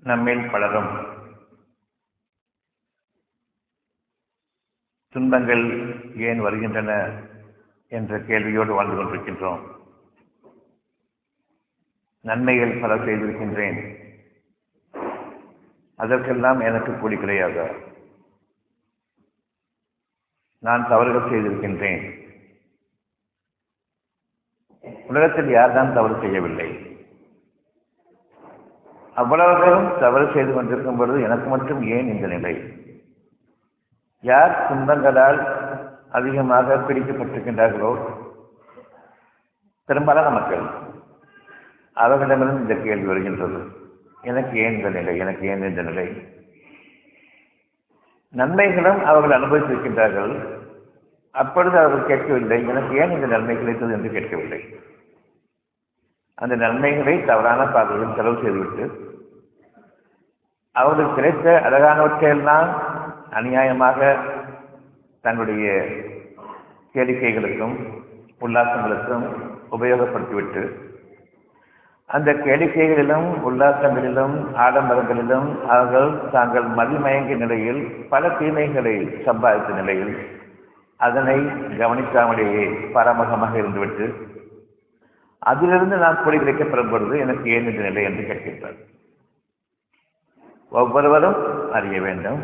நம்மில் பலரும் துன்பங்கள் ஏன் வருகின்றன என்ற கேள்வியோடு வாழ்ந்து கொண்டிருக்கின்றோம் நன்மைகள் பல செய்திருக்கின்றேன் அதற்கெல்லாம் எனக்கு கூலி கிடையாது நான் தவறுகள் செய்திருக்கின்றேன் உலகத்தில் யார்தான் தவறு செய்யவில்லை அவ்வளவு பேரும் தவறு செய்து கொண்டிருக்கும் பொழுது எனக்கு மட்டும் ஏன் இந்த நிலை யார் துன்பங்களால் அதிகமாக பிடிக்கப்பட்டிருக்கின்றார்களோ பெரும்பாலான மக்கள் அவர்களிடமிருந்து இந்த கேள்வி வருகின்றது எனக்கு ஏன் இந்த நிலை எனக்கு ஏன் இந்த நிலை நன்மைகளும் அவர்கள் அனுபவித்திருக்கின்றார்கள் அப்பொழுது அவர்கள் கேட்கவில்லை எனக்கு ஏன் இந்த நன்மை கிடைத்தது என்று கேட்கவில்லை அந்த நன்மைகளை தவறான பாதையில் செலவு செய்துவிட்டு அவர்களுக்கு கிடைத்த அழகானவற்றையெல்லாம் அநியாயமாக தன்னுடைய கேளிக்கைகளுக்கும் உல்லாசங்களுக்கும் உபயோகப்படுத்திவிட்டு அந்த கேளிக்கைகளிலும் உல்லாசங்களிலும் ஆடம்பரங்களிலும் அவர்கள் தாங்கள் மதிமயங்கிய நிலையில் பல தீமைகளை சம்பாதித்த நிலையில் அதனை கவனிக்காமலேயே பரமகமாக இருந்துவிட்டு அதிலிருந்து நான் கூலி கிடைக்கப்பெறும் பொழுது எனக்கு ஏன் இந்த நிலை என்று கேட்கின்றார் ஒவ்வொருவரும் அறிய வேண்டும்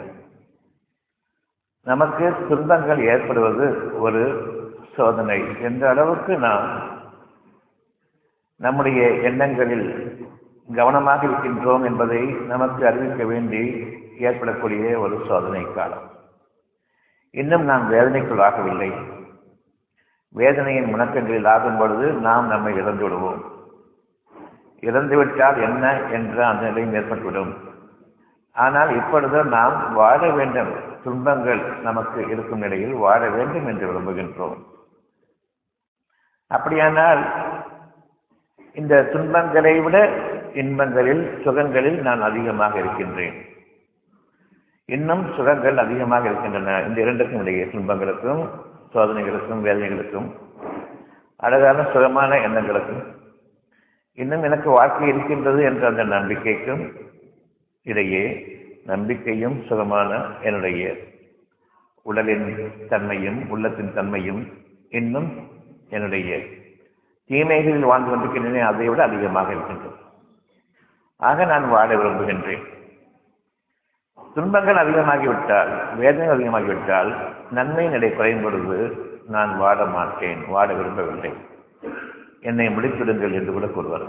நமக்கு துன்பங்கள் ஏற்படுவது ஒரு சோதனை என்ற அளவுக்கு நாம் நம்முடைய எண்ணங்களில் கவனமாக இருக்கின்றோம் என்பதை நமக்கு அறிவிக்க வேண்டி ஏற்படக்கூடிய ஒரு சோதனை காலம் இன்னும் நாம் வேதனைக்குள் ஆகவில்லை வேதனையின் முணக்கங்களில் ஆகும் பொழுது நாம் நம்மை இழந்து விடுவோம் இறந்துவிட்டால் என்ன என்ற அந்த நிலையும் ஏற்பட்டுவிடும் ஆனால் இப்பொழுது நாம் வாழ வேண்டும் துன்பங்கள் நமக்கு இருக்கும் நிலையில் வாழ வேண்டும் என்று விரும்புகின்றோம் அப்படியானால் இந்த துன்பங்களை விட இன்பங்களில் சுகங்களில் நான் அதிகமாக இருக்கின்றேன் இன்னும் சுகங்கள் அதிகமாக இருக்கின்றன இந்த இரண்டுக்கும் இடையே துன்பங்களுக்கும் சோதனைகளுக்கும் வேதனைகளுக்கும் அழகான சுகமான எண்ணங்களுக்கும் இன்னும் எனக்கு வாழ்க்கை இருக்கின்றது என்ற அந்த நம்பிக்கைக்கும் இடையே நம்பிக்கையும் சுகமான என்னுடைய உடலின் தன்மையும் உள்ளத்தின் தன்மையும் இன்னும் என்னுடைய தீமைகளில் வாழ்ந்து கொண்டிருக்கின்றன அதை விட அதிகமாக இருக்கின்றது ஆக நான் வாழ விரும்புகின்றேன் துன்பங்கள் அதிகமாகிவிட்டால் வேதனை அதிகமாகிவிட்டால் நன்மை நிலை குறையும் பொழுது நான் வாழ மாட்டேன் வாழ விரும்பவில்லை என்னை முடித்துடுங்கள் என்று கூட கூறுவார்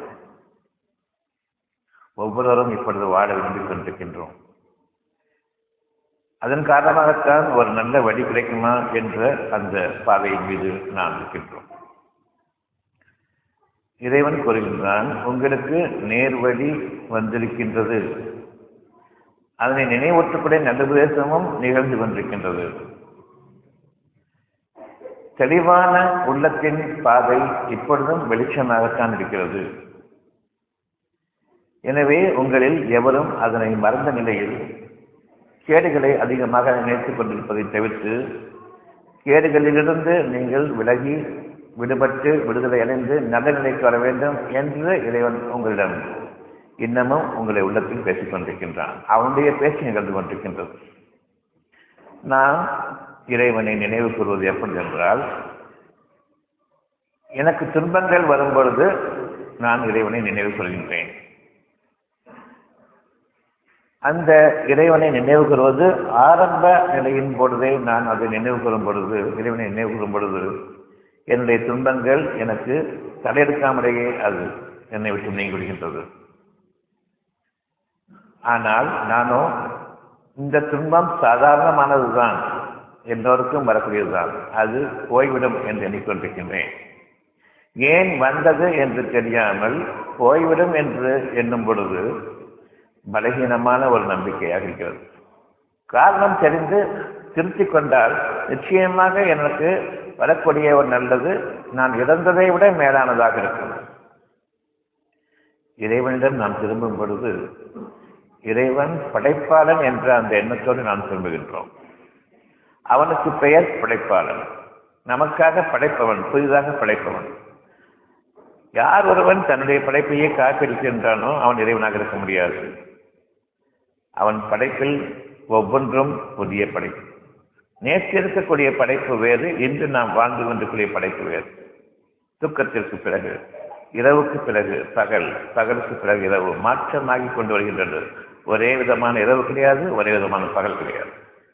ஒவ்வொருவரும் இப்பொழுது வாழ விரும்பிக் கொண்டிருக்கின்றோம் அதன் காரணமாகத்தான் ஒரு நல்ல வழி கிடைக்குமா என்ற அந்த பாதையின் மீது நாம் இருக்கின்றோம் இறைவன் கூறுகின்றான் உங்களுக்கு நேர்வழி வந்திருக்கின்றது அதனை நினைவூற்றக்கூடிய நல்ல உபதேசமும் நிகழ்ந்து கொண்டிருக்கின்றது தெளிவான உள்ளத்தின் பாதை இப்பொழுதும் வெளிச்சமாகத்தான் இருக்கிறது எனவே உங்களில் எவரும் அதனை மறந்த நிலையில் கேடுகளை அதிகமாக நினைத்துக் கொண்டிருப்பதை தவிர்த்து கேடுகளிலிருந்து நீங்கள் விலகி விடுபட்டு விடுதலை அடைந்து நல்ல நிலைக்கு வர வேண்டும் என்று இறைவன் உங்களிடம் இன்னமும் உங்களை உள்ளத்தில் பேசிக் கொண்டிருக்கின்றான் அவனுடைய பேச்சு நிகழ்ந்து கொண்டிருக்கின்றது நான் இறைவனை நினைவு கூறுவது எப்படி என்றால் எனக்கு துன்பங்கள் வரும் பொழுது நான் இறைவனை நினைவு கொள்கின்றேன் அந்த இறைவனை நினைவு கூறுவது ஆரம்ப நிலையின் பொழுதே நான் அதை நினைவு கூறும் பொழுது இறைவனை நினைவு கூறும் பொழுது என்னுடைய துன்பங்கள் எனக்கு தடையெடுக்காமலேயே அது என்னை விட்டு நீங்கி விடுகின்றது ஆனால் நானோ இந்த துன்பம் சாதாரணமானதுதான் எல்லோருக்கும் வரக்கூடியதுதான் அது போய்விடும் என்று எண்ணிக்கொண்டிருக்கின்றேன் ஏன் வந்தது என்று தெரியாமல் போய்விடும் என்று எண்ணும் பொழுது பலகீனமான ஒரு நம்பிக்கையாக இருக்கிறது காரணம் தெரிந்து திருத்திக் கொண்டால் நிச்சயமாக எனக்கு வரக்கூடிய ஒரு நல்லது நான் இழந்ததை விட மேலானதாக இருக்கும் இறைவனிடம் நாம் திரும்பும் பொழுது இறைவன் படைப்பாளன் என்ற அந்த எண்ணத்தோடு நாம் திரும்புகின்றோம் அவனுக்கு பெயர் படைப்பாளன் நமக்காக படைப்பவன் புதிதாக படைப்பவன் யார் ஒருவன் தன்னுடைய படைப்பையே காப்பிருக்கின்றானோ அவன் இறைவனாக இருக்க முடியாது அவன் படைப்பில் ஒவ்வொன்றும் புதிய படைப்பு நேற்று இருக்கக்கூடிய படைப்பு வேறு இன்று நாம் வாழ்ந்து கொண்டிருக்கூடிய படைப்பு வேறு தூக்கத்திற்கு பிறகு இரவுக்கு பிறகு பகல் பகலுக்கு பிறகு இரவு மாற்றமாகி கொண்டு வருகின்றது ஒரே விதமான இரவு கிடையாது ஒரே விதமான பகல் கிடையாது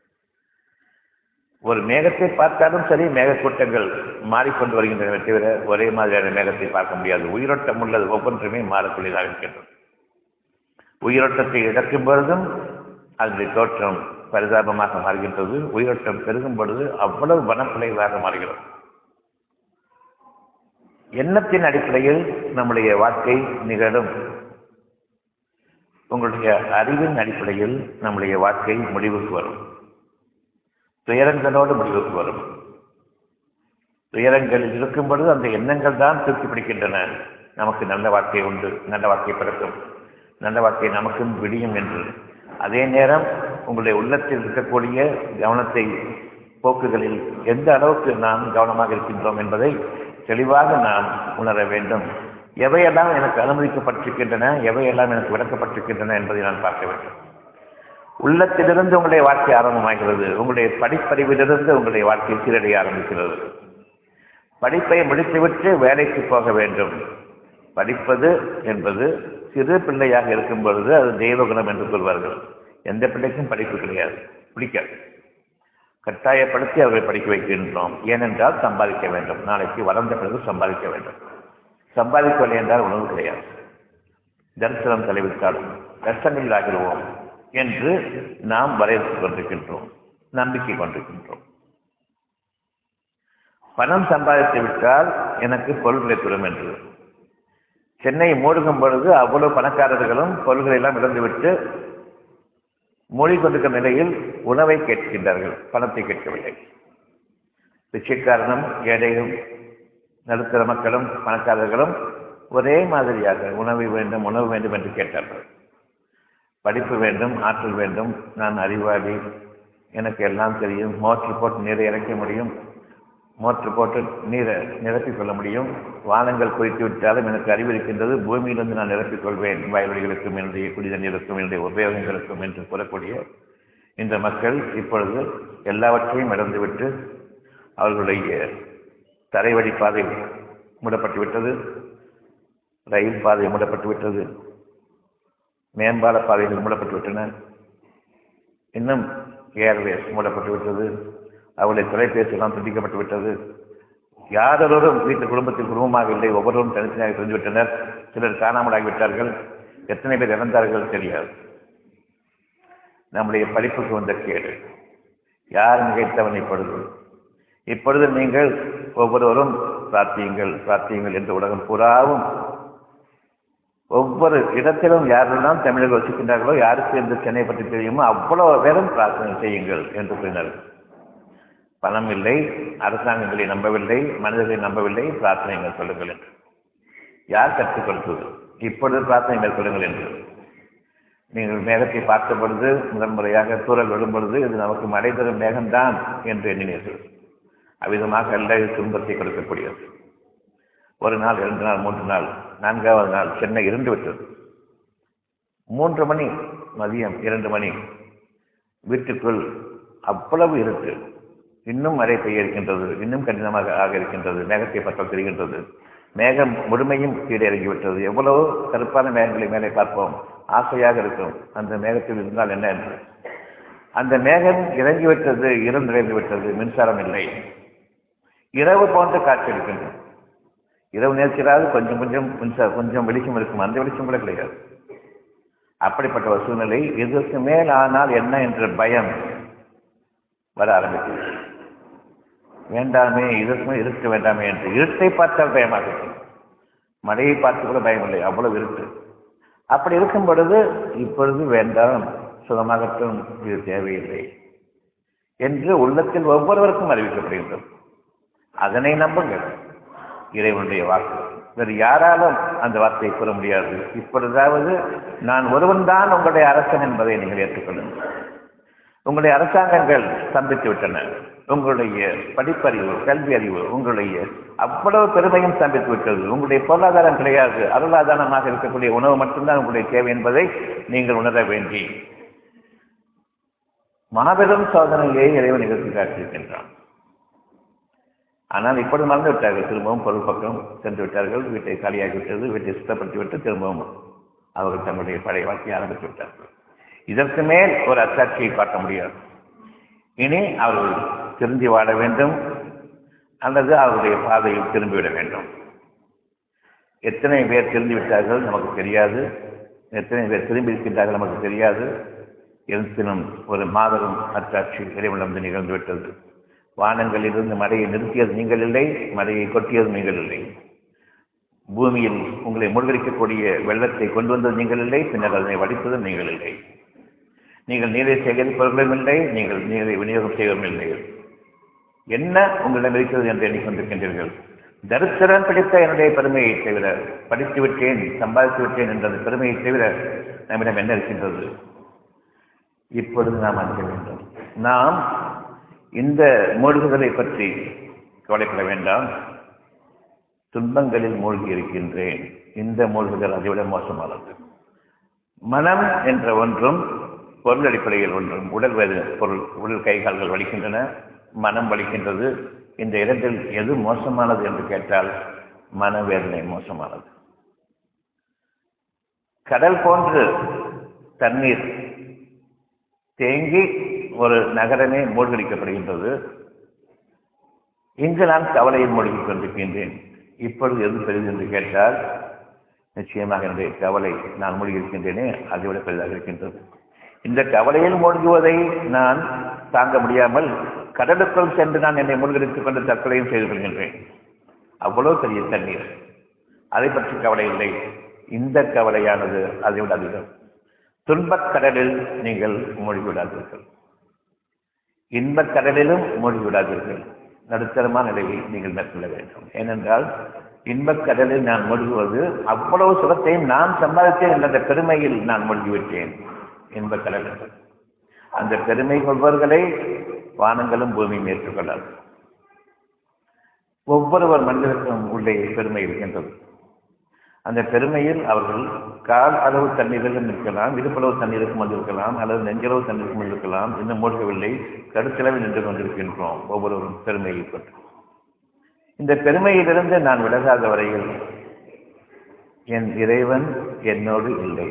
ஒரு மேகத்தை பார்த்தாலும் சரி மேகக்கூட்டங்கள் மாறிக்கொண்டு வருகின்றன தவிர ஒரே மாதிரியான மேகத்தை பார்க்க முடியாது உயிரோட்டம் உள்ளது ஒவ்வொன்றுமே மாறக்கூடியதாக இருக்கின்றது உயிரோட்டத்தை இழக்கும் பொழுதும் அதனுடைய தோற்றம் பரிதாபமாக மாறுகின்றது உயிரோட்டம் பெருகும் பொழுது அவ்வளவு வனப்பிழைவாக மாறுகிறது எண்ணத்தின் அடிப்படையில் நம்முடைய வாழ்க்கை நிகழும் உங்களுடைய அறிவின் அடிப்படையில் நம்முடைய வாழ்க்கை முடிவுக்கு வரும் துயரங்களோடு முடிவுக்கு வரும் துயரங்களில் இருக்கும் பொழுது அந்த எண்ணங்கள் தான் தூக்கி பிடிக்கின்றன நமக்கு நல்ல வாழ்க்கை உண்டு நல்ல வாழ்க்கை பிறக்கும் நல்ல வாழ்க்கை நமக்கும் விடியும் என்று அதே நேரம் உங்களுடைய உள்ளத்தில் இருக்கக்கூடிய கவனத்தை போக்குகளில் எந்த அளவுக்கு நாம் கவனமாக இருக்கின்றோம் என்பதை தெளிவாக நாம் உணர வேண்டும் எவையெல்லாம் எனக்கு அனுமதிக்கப்பட்டிருக்கின்றன எவையெல்லாம் எனக்கு விளக்கப்பட்டிருக்கின்றன என்பதை நான் பார்க்க வேண்டும் உள்ளத்திலிருந்து உங்களுடைய வாழ்க்கை ஆரம்பமாகிறது உங்களுடைய படிப்பறிவிலிருந்து உங்களுடைய வாழ்க்கை சீரடைய ஆரம்பிக்கிறது படிப்பை முடித்துவிட்டு வேலைக்கு போக வேண்டும் படிப்பது என்பது சிறு பிள்ளையாக இருக்கும் பொழுது அது தெய்வகுணம் என்று சொல்வார்கள் எந்த பிள்ளைக்கும் படிப்பு கிடையாது பிடிக்காது கட்டாயப்படுத்தி அவர்களை படிக்க வைக்கின்றோம் ஏனென்றால் சம்பாதிக்க வேண்டும் நாளைக்கு வளர்ந்த பிறகு சம்பாதிக்க வேண்டும் சம்பாதிக்கவில்லை என்றால் உணவு கிடையாது தரிசனம் தலைவிட்டாலும் தர்சனில் ஆகிடுவோம் என்று நாம் வரையறுத்துக் கொண்டிருக்கின்றோம் நம்பிக்கை கொண்டிருக்கின்றோம் பணம் சம்பாதித்து விட்டால் எனக்கு பொருள்களை பெறும் என்று சென்னை மூழ்கும் பொழுது அவ்வளவு பணக்காரர்களும் பொருள்களை எல்லாம் இழந்துவிட்டு மூடிக்கொண்டிருக்கிற நிலையில் உணவை கேட்கின்றார்கள் பணத்தை கேட்கவில்லை பிச்சைக்காரனும் ஏழையும் நடுத்தர மக்களும் பணக்காரர்களும் ஒரே மாதிரியாக உணவு வேண்டும் உணவு வேண்டும் என்று கேட்டார்கள் படிப்பு வேண்டும் ஆற்றல் வேண்டும் நான் அறிவாளி எனக்கு எல்லாம் தெரியும் மோட்ரு போட்டு நீரை இறைக்க முடியும் மோட்ரு போட்டு நீரை நிரப்பிக் கொள்ள முடியும் வானங்கள் குறித்து விட்டாலும் எனக்கு அறிவு இருக்கின்றது பூமியிலிருந்து நான் நிரப்பிக் கொள்வேன் வயல்வெளிகளுக்கும் என்னுடைய குடித நீருக்கும் என்னுடைய உபயோகங்களுக்கும் என்று கூறக்கூடிய இந்த மக்கள் இப்பொழுது எல்லாவற்றையும் இழந்துவிட்டு அவர்களுடைய தரைவழி பாதை மூடப்பட்டு விட்டது ரயில் பாதை மூடப்பட்டு விட்டது மேம்பால பாதைகள் மூடப்பட்டு விட்டன இன்னும் ஏர்வேஸ் மூடப்பட்டு விட்டது அவருடைய தொலைபேசி எல்லாம் துண்டிக்கப்பட்டு விட்டது யாரொருவரும் வீட்டு குடும்பத்தில் குடும்பமாக இல்லை ஒவ்வொருவரும் தனித்தனியாக தெரிந்து விட்டனர் சிலர் காணாமல் ஆகிவிட்டார்கள் எத்தனை பேர் இறந்தார்கள் தெரியாது நம்முடைய படிப்புக்கு வந்த கேடு யார் மிகைத்தவன் இப்பொழுது இப்பொழுது நீங்கள் ஒவ்வொருவரும் பிரார்த்தியுங்கள் பிரார்த்தியுங்கள் என்று உலகம் பூராவும் ஒவ்வொரு இடத்திலும் யாரெல்லாம் தமிழர்கள் வசிக்கின்றார்களோ யாருக்கு இந்த சென்னை பற்றி தெரியுமோ அவ்வளவு பேரும் பிரார்த்தனை செய்யுங்கள் என்று கூறினார்கள் பணம் இல்லை அரசாங்கங்களை நம்பவில்லை மனிதர்களை நம்பவில்லை பிரார்த்தனைகள் சொல்லுங்கள் என்று யார் கற்றுக் கொடுத்தது இப்பொழுது பிரார்த்தனை மேற்கொள்ளுங்கள் என்று நீங்கள் மேகத்தை பார்த்த பொழுது முதன்முறையாக தூரல் விடும் பொழுது இது நமக்கு மழை தரும் மேகம்தான் என்று எண்ணினீர்கள் அவ்விதமாக அல்ல இது துன்பத்தை கொடுக்கக்கூடியது ஒரு நாள் இரண்டு நாள் மூன்று நாள் நான்காவது நாள் சென்னை இருந்து விட்டது மூன்று மணி மதியம் இரண்டு மணி வீட்டுக்குள் அவ்வளவு இருட்டு இன்னும் மழை பெய்ய இருக்கின்றது இன்னும் கடினமாக ஆக இருக்கின்றது மேகத்தை பக்கம் தெரிகின்றது மேகம் முழுமையும் கீழே இறங்கிவிட்டது எவ்வளவு கருப்பான மேகங்களை மேலே பார்ப்போம் ஆசையாக இருக்கும் அந்த மேகத்தில் இருந்தால் என்ன என்று அந்த மேகம் இறங்கிவிட்டது இரம் நிறைந்து விட்டது மின்சாரம் இல்லை இரவு போன்ற காட்சி இருக்கின்றது இரவு நேர்ச்சியாவது கொஞ்சம் கொஞ்சம் மின்சார கொஞ்சம் வெளிச்சம் இருக்கும் அந்த வெளிச்சம் கூட கிடையாது அப்படிப்பட்ட ஒரு சூழ்நிலை இதற்கு மேல் ஆனால் என்ன என்ற பயம் வர ஆரம்பித்தது வேண்டாமே இதற்கு மேல் இருக்க வேண்டாமே என்று இருட்டை பார்த்தால் பயமாக இருக்கும் மழையை பார்த்து கூட பயமில்லை அவ்வளவு இருட்டு அப்படி இருக்கும் பொழுது இப்பொழுது வேண்டாம் சுகமாகட்டும் இது தேவையில்லை என்று உள்ளத்தில் ஒவ்வொருவருக்கும் அறிவிக்கப்படுகின்றது அதனை நம்புங்கள் இறைவனுடைய வாக்கு வேறு யாராலும் அந்த வார்த்தையை கூற முடியாது இப்பொழுதாவது நான் ஒருவன்தான் உங்களுடைய அரசன் என்பதை நீங்கள் ஏற்றுக்கொள்ளுங்கள் உங்களுடைய அரசாங்கங்கள் சந்தித்து விட்டன உங்களுடைய படிப்பறிவு கல்வி அறிவு உங்களுடைய அவ்வளவு பெருமையும் சந்தித்து விட்டது உங்களுடைய பொருளாதாரம் கிடையாது அருளாதாரமாக இருக்கக்கூடிய உணவு மட்டும்தான் உங்களுடைய தேவை என்பதை நீங்கள் உணர வேண்டி மாபெரும் சோதனையை இறைவன் நிகழ்த்தி காட்டியிருக்கின்றான் ஆனால் இப்பொழுது மறந்து விட்டார்கள் திரும்பவும் பொருள் பக்கம் சென்று விட்டார்கள் வீட்டை காலியாகிவிட்டது வீட்டை சுத்தப்படுத்தி விட்டு திரும்பவும் அவர்கள் தங்களுடைய பழைய வாழ்க்கையை ஆரம்பித்து விட்டார்கள் இதற்கு மேல் ஒரு அத்தாட்சியை காட்ட முடியாது இனி அவர்கள் திரும்பி வாழ வேண்டும் அல்லது அவருடைய பாதையில் திரும்பிவிட வேண்டும் எத்தனை பேர் திரும்பி விட்டார்கள் நமக்கு தெரியாது எத்தனை பேர் திரும்பி இருக்கின்றார்கள் நமக்கு தெரியாது இருப்பினும் ஒரு மாபெரும் அத்தாட்சி இறைவனிடம் நிகழ்ந்துவிட்டது வானங்களிலிருந்து மழையை நிறுத்தியது நீங்கள் இல்லை மழையை கொட்டியது நீங்கள் இல்லை பூமியில் உங்களை மூழ்கடிக்கக்கூடிய வெள்ளத்தை கொண்டு வந்தது நீங்கள் இல்லை பின்னர் அதனை வடித்ததும் நீங்கள் இல்லை நீங்கள் நீரை சேகரிப்பவர்களும் இல்லை நீங்கள் நீரை விநியோகம் செய்வதும் இல்லை என்ன உங்களிடம் இருக்கிறது என்று எண்ணிக்கொண்டிருக்கின்றீர்கள் தரித்திரம் பிடித்த என்னுடைய பெருமையை தவிர படித்து விட்டேன் சம்பாதித்து விட்டேன் என்ற அந்த பெருமையை தவிர நம்மிடம் என்ன இருக்கின்றது இப்பொழுது நாம் அறிய வேண்டும் நாம் இந்த மூழ்குதலை பற்றி கவலைப்பட வேண்டாம் துன்பங்களில் மூழ்கி இருக்கின்றேன் இந்த மூழ்குதல் அதைவிட மோசமானது மனம் என்ற ஒன்றும் பொருள் அடிப்படையில் ஒன்றும் உடல் வேறு பொருள் உடல் கைகால்கள் வலிக்கின்றன மனம் வலிக்கின்றது இந்த இடத்தில் எது மோசமானது என்று கேட்டால் மனவேதனை மோசமானது கடல் போன்று தண்ணீர் தேங்கி ஒரு நகரமே மூழ்கடிக்கப்படுகின்றது இங்கு நான் கவலையில் மூழ்கிக் கொண்டிருக்கின்றேன் இப்பொழுது எது பெரிது என்று கேட்டால் நிச்சயமாக என்னுடைய கவலை நான் மூழ்கியிருக்கின்றேனே அதை விட பெரிதாக இருக்கின்றது இந்த கவலையில் மூழ்குவதை நான் தாங்க முடியாமல் கடலுக்குள் சென்று நான் என்னை மூழ்கடித்துக் கொண்டு தற்கொலையும் செய்து கொள்கின்றேன் அவ்வளவு பெரிய தண்ணீர் அதை பற்றி கவலை இல்லை இந்த கவலையானது அதை விட அதிகம் துன்பக் கடலில் நீங்கள் மூழ்கிவிடாதீர்கள் இன்பக் கடலிலும் மூழ்கிவிடாதீர்கள் நடுத்தரமான நிலையை நீங்கள் மேற்கொள்ள வேண்டும் ஏனென்றால் இன்பக் கடலில் நான் மூழ்குவது அவ்வளவு சுகத்தையும் நான் சம்பாதித்தேன் என்ற அந்த பெருமையில் நான் மூழ்கிவிட்டேன் இன்பக் கடல் அந்த பெருமை கொள்பவர்களை வானங்களும் பூமியும் ஏற்றுக்கொள்ளாது ஒவ்வொருவர் மனிதருக்கும் உள்ளே பெருமை இருக்கின்றது அந்த பெருமையில் அவர்கள் கால் அளவு தண்ணீரிலும் இருக்கலாம் இடுப்பளவு தண்ணீருக்கும் வந்திருக்கலாம் அல்லது நெஞ்சளவு தண்ணீருக்கும் இருக்கலாம் இன்னும் மூழ்கவில்லை கருத்தளவில் நின்று கொண்டிருக்கின்றோம் ஒவ்வொருவரும் பெருமையை பற்றி இந்த பெருமையிலிருந்து நான் விலகாத வரையில் என் இறைவன் என்னோடு இல்லை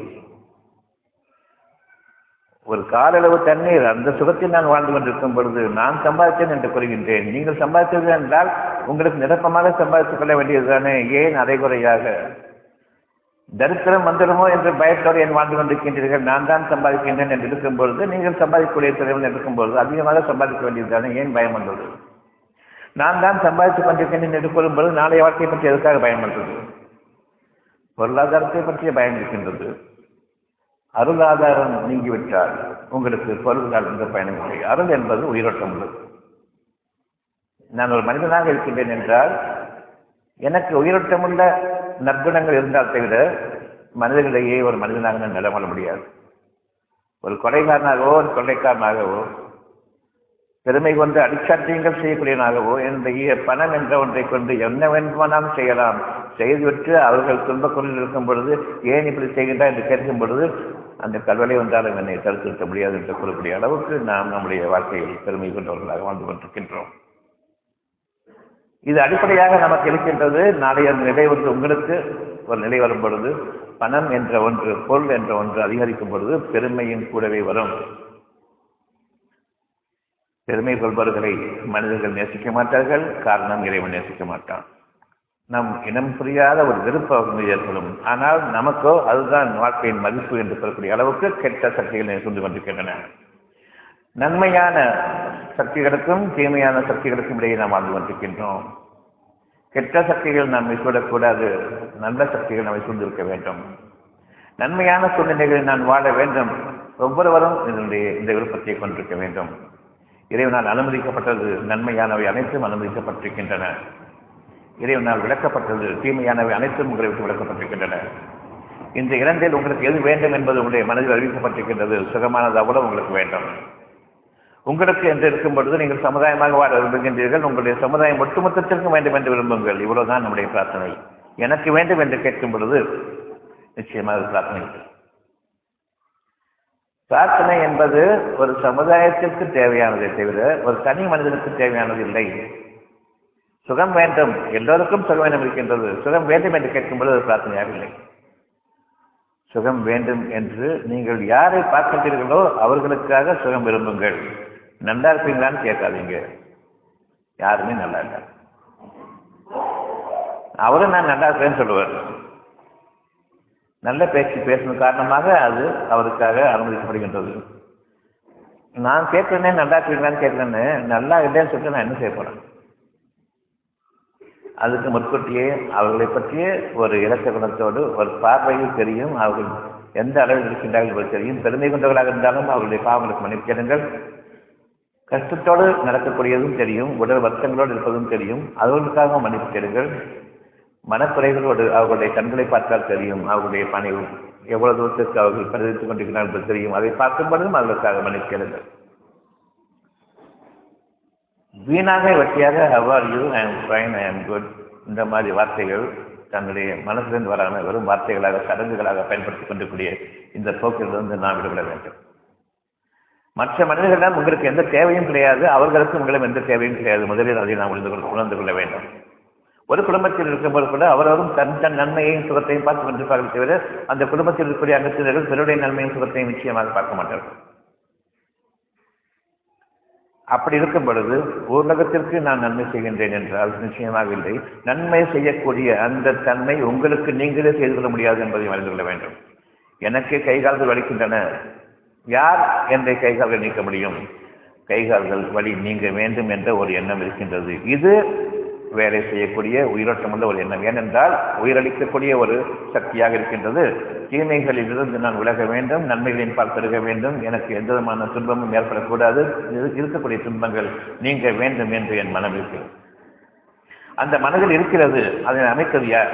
ஒரு காலளவு தண்ணீர் அந்த சுகத்தில் நான் வாழ்ந்து கொண்டிருக்கும் பொழுது நான் சம்பாதித்தேன் என்று கூறுகின்றேன் நீங்கள் சம்பாதித்தது என்றால் உங்களுக்கு நிரப்பமாக சம்பாதித்துக் கொள்ள வேண்டியதுதானே ஏன் அரைகுறையாக தரித்திரம் வந்துடுமோ என்று பயத்தோடு என் வாழ்ந்து கொண்டிருக்கின்றீர்கள் நான் தான் சம்பாதிக்கின்றேன் என்று இருக்கும் பொழுது நீங்கள் சம்பாதிக்கக்கூடிய திறமை இருக்கும் பொழுது அதிகமாக சம்பாதிக்க வேண்டியதுதானே ஏன் பயம் வந்தது நான் தான் சம்பாதித்துக் கொண்டிருக்கின்றேன் என்று கூறும்போது நாளைய வாழ்க்கையை பற்றி எதுக்காக பயம் வந்தது பொருளாதாரத்தை பற்றிய பயம் இருக்கின்றது அருளாதாரம் நீங்கிவிட்டால் உங்களுக்கு பொருளாதாரம் என்ற பயணம் இல்லை அருள் என்பது உயிரோட்டம் உள்ளது நான் ஒரு மனிதனாக இருக்கின்றேன் என்றால் எனக்கு உயிரோட்டமுள்ள நற்குணங்கள் இருந்தால் தவிர மனிதர்களிடையே ஒரு மனிதனாக நான் நடமாட முடியாது ஒரு கொலைகாரனாகவோ ஒரு கொள்ளைக்காரனாகவோ பெருமை கொண்டு அடிச்சாட்டியங்கள் செய்யக்கூடியவனாகவோ என்னுடைய பணம் என்ற ஒன்றை கொண்டு என்ன வேண்டுமானாலும் செய்யலாம் செய்துவிட்டு அவர்கள் துன்பக் கொண்டில் இருக்கும் பொழுது ஏன் இப்படி செய்கின்றா என்று கேட்கும் பொழுது அந்த கல்வலை வந்தாலும் என்னை தடுத்து நிறுத்த முடியாது என்று கூறக்கூடிய அளவுக்கு நாம் நம்முடைய வாழ்க்கையில் பெருமை கொண்டவர்களாக வாழ்ந்து கொண்டிருக்கின்றோம் இது அடிப்படையாக நமக்கு இருக்கின்றது நாளைய அந்த நிலை ஒன்று உங்களுக்கு ஒரு நிலை வரும் பொழுது பணம் என்ற ஒன்று பொருள் என்ற ஒன்று அதிகரிக்கும் பொழுது பெருமையும் கூடவே வரும் பெருமை கொள்பவர்களை மனிதர்கள் நேசிக்க மாட்டார்கள் காரணம் இறைவன் நேசிக்க மாட்டான் நம் இனம் புரியாத ஒரு விருப்பம் ஏற்படும் ஆனால் நமக்கோ அதுதான் வாழ்க்கையின் மதிப்பு என்று சொல்லக்கூடிய அளவுக்கு கெட்ட சக்திகள் சுந்து கொண்டிருக்கின்றன நன்மையான சக்திகளுக்கும் தீமையான சக்திகளுக்கும் இடையே நாம் வாழ்ந்து கொண்டிருக்கின்றோம் கெட்ட சக்திகள் நம்மை சூழக்கூடாது நல்ல சக்திகள் நம்மை சூழ்ந்திருக்க வேண்டும் நன்மையான சூழ்நிலைகளில் நான் வாழ வேண்டும் ஒவ்வொருவரும் இதனுடைய இந்த விருப்பத்தை கொண்டிருக்க வேண்டும் இறைவனால் அனுமதிக்கப்பட்டது நன்மையானவை அனைத்தும் அனுமதிக்கப்பட்டிருக்கின்றன இறைவனால் விளக்கப்பட்டது தீமையானவை அனைத்தும் உங்களை விட்டு விளக்கப்பட்டிருக்கின்றன இந்த இரண்டில் உங்களுக்கு எது வேண்டும் என்பது உங்களுடைய மனதில் அறிவிக்கப்பட்டிருக்கின்றது சுகமானது அவ்வளவு உங்களுக்கு வேண்டும் உங்களுக்கு என்று இருக்கும் பொழுது நீங்கள் சமுதாயமாக வாழ விரும்புகின்றீர்கள் உங்களுடைய சமுதாயம் ஒட்டுமொத்தத்திற்கும் வேண்டும் என்று விரும்புங்கள் இவ்வளவுதான் நம்முடைய பிரார்த்தனை எனக்கு வேண்டும் என்று கேட்கும் பொழுது நிச்சயமாக பிரார்த்தனை பிரார்த்தனை என்பது ஒரு சமுதாயத்திற்கு தேவையானதை தவிர ஒரு தனி மனிதனுக்கு தேவையானது இல்லை சுகம் வேண்டும் எல்லோருக்கும் சுகம் வேண்டும் இருக்கின்றது சுகம் வேண்டும் என்று கேட்கும்போது அது பிரார்த்தனையாக இல்லை சுகம் வேண்டும் என்று நீங்கள் யாரை பார்க்கின்றீர்களோ அவர்களுக்காக சுகம் விரும்புங்கள் நல்லா இருப்பீங்களான்னு கேட்காதீங்க யாருமே நல்லா இல்லை அவரும் நான் நல்லா இருப்பேன்னு சொல்லுவார் நல்ல பேச்சு பேசும் காரணமாக அது அவருக்காக அனுமதிக்கப்படுகின்றது நான் கேட்கிறேனே நல்லா இருக்கீங்களான்னு கேட்கிறேன்னு நல்லா இல்லைன்னு சொல்லிட்டு நான் என்ன செய்ய போறேன் அதுக்கு முற்கூட்டியே அவர்களை பற்றிய ஒரு இலக்க குணத்தோடு ஒரு பார்வையில் தெரியும் அவர்கள் எந்த அளவில் இருக்கின்றார்கள் என்பது தெரியும் பெருமை கொண்டவர்களாக இருந்தாலும் அவர்களுடைய பாவங்களுக்கு மன்னிப்பு கேளுங்கள் கஷ்டத்தோடு நடக்கக்கூடியதும் தெரியும் உடல் வருத்தங்களோடு இருப்பதும் தெரியும் அவர்களுக்காக மன்னிப்பு கேளுங்கள் மனக்குறைகளோடு அவர்களுடைய கண்களை பார்த்தால் தெரியும் அவர்களுடைய பணிவு எவ்வளவு தூரத்திற்கு அவர்கள் பதிவித்துக் கொண்டிருக்கிறார்கள் என்பது தெரியும் அதை பார்க்கும் பொழுதும் அவர்களுக்காக மன்னிப்பு கேளுங்கள் வீணாக வெட்டியாக how are you I am fine I am good இந்த மாதிரி வார்த்தைகள் தன்னுடைய மனசிலிருந்து வரான வெறும் வார்த்தைகளாக சடங்குகளாக பயன்படுத்திக் கொண்டிருக்கூடிய இந்த போக்கிலிருந்து நாம் விடுபட வேண்டும் மற்ற மனிதர்களிடம் உங்களுக்கு எந்த தேவையும் கிடையாது அவர்களுக்கும் உங்களிடம் எந்த தேவையும் கிடையாது முதலில் அதை நாம் உணர்ந்து கொள்ள உணர்ந்து கொள்ள வேண்டும் ஒரு குடும்பத்தில் இருக்கும்போது கூட அவரவரும் தன் தன் நன்மையையும் சுகத்தையும் பார்த்து கொண்டிருப்பார்கள் தவிர அந்த குடும்பத்தில் இருக்கக்கூடிய அங்கத்தினர்கள் பிறருடைய நன்மையும் சுகத்தையும் நிச்சயமாக பார்க்க மாட்டார்கள் அப்படி இருக்கும் பொழுது உலகத்திற்கு நான் நன்மை செய்கின்றேன் என்றால் நிச்சயமாக இல்லை நன்மை செய்யக்கூடிய அந்த தன்மை உங்களுக்கு நீங்களே செய்து கொள்ள முடியாது என்பதை அறிந்து கொள்ள வேண்டும் எனக்கு கைகால்கள் வலிக்கின்றன யார் என்னை கைகால்கள் நீக்க முடியும் கைகால்கள் வலி நீங்க வேண்டும் என்ற ஒரு எண்ணம் இருக்கின்றது இது வேலை செய்யக்கூடிய உயிரோட்டமுள்ள ஒரு எண்ணம் ஏனென்றால் உயிரளிக்கக்கூடிய ஒரு சக்தியாக இருக்கின்றது தீமைகளில் இருந்து நான் விலக வேண்டும் நன்மைகளின் பால் பெருக வேண்டும் எனக்கு எந்த விதமான துன்பமும் ஏற்படக்கூடாது இருக்கக்கூடிய துன்பங்கள் நீங்க வேண்டும் என்று என் மனம் இருக்கிறது அந்த மனதில் இருக்கிறது அதனை அமைத்தது யார்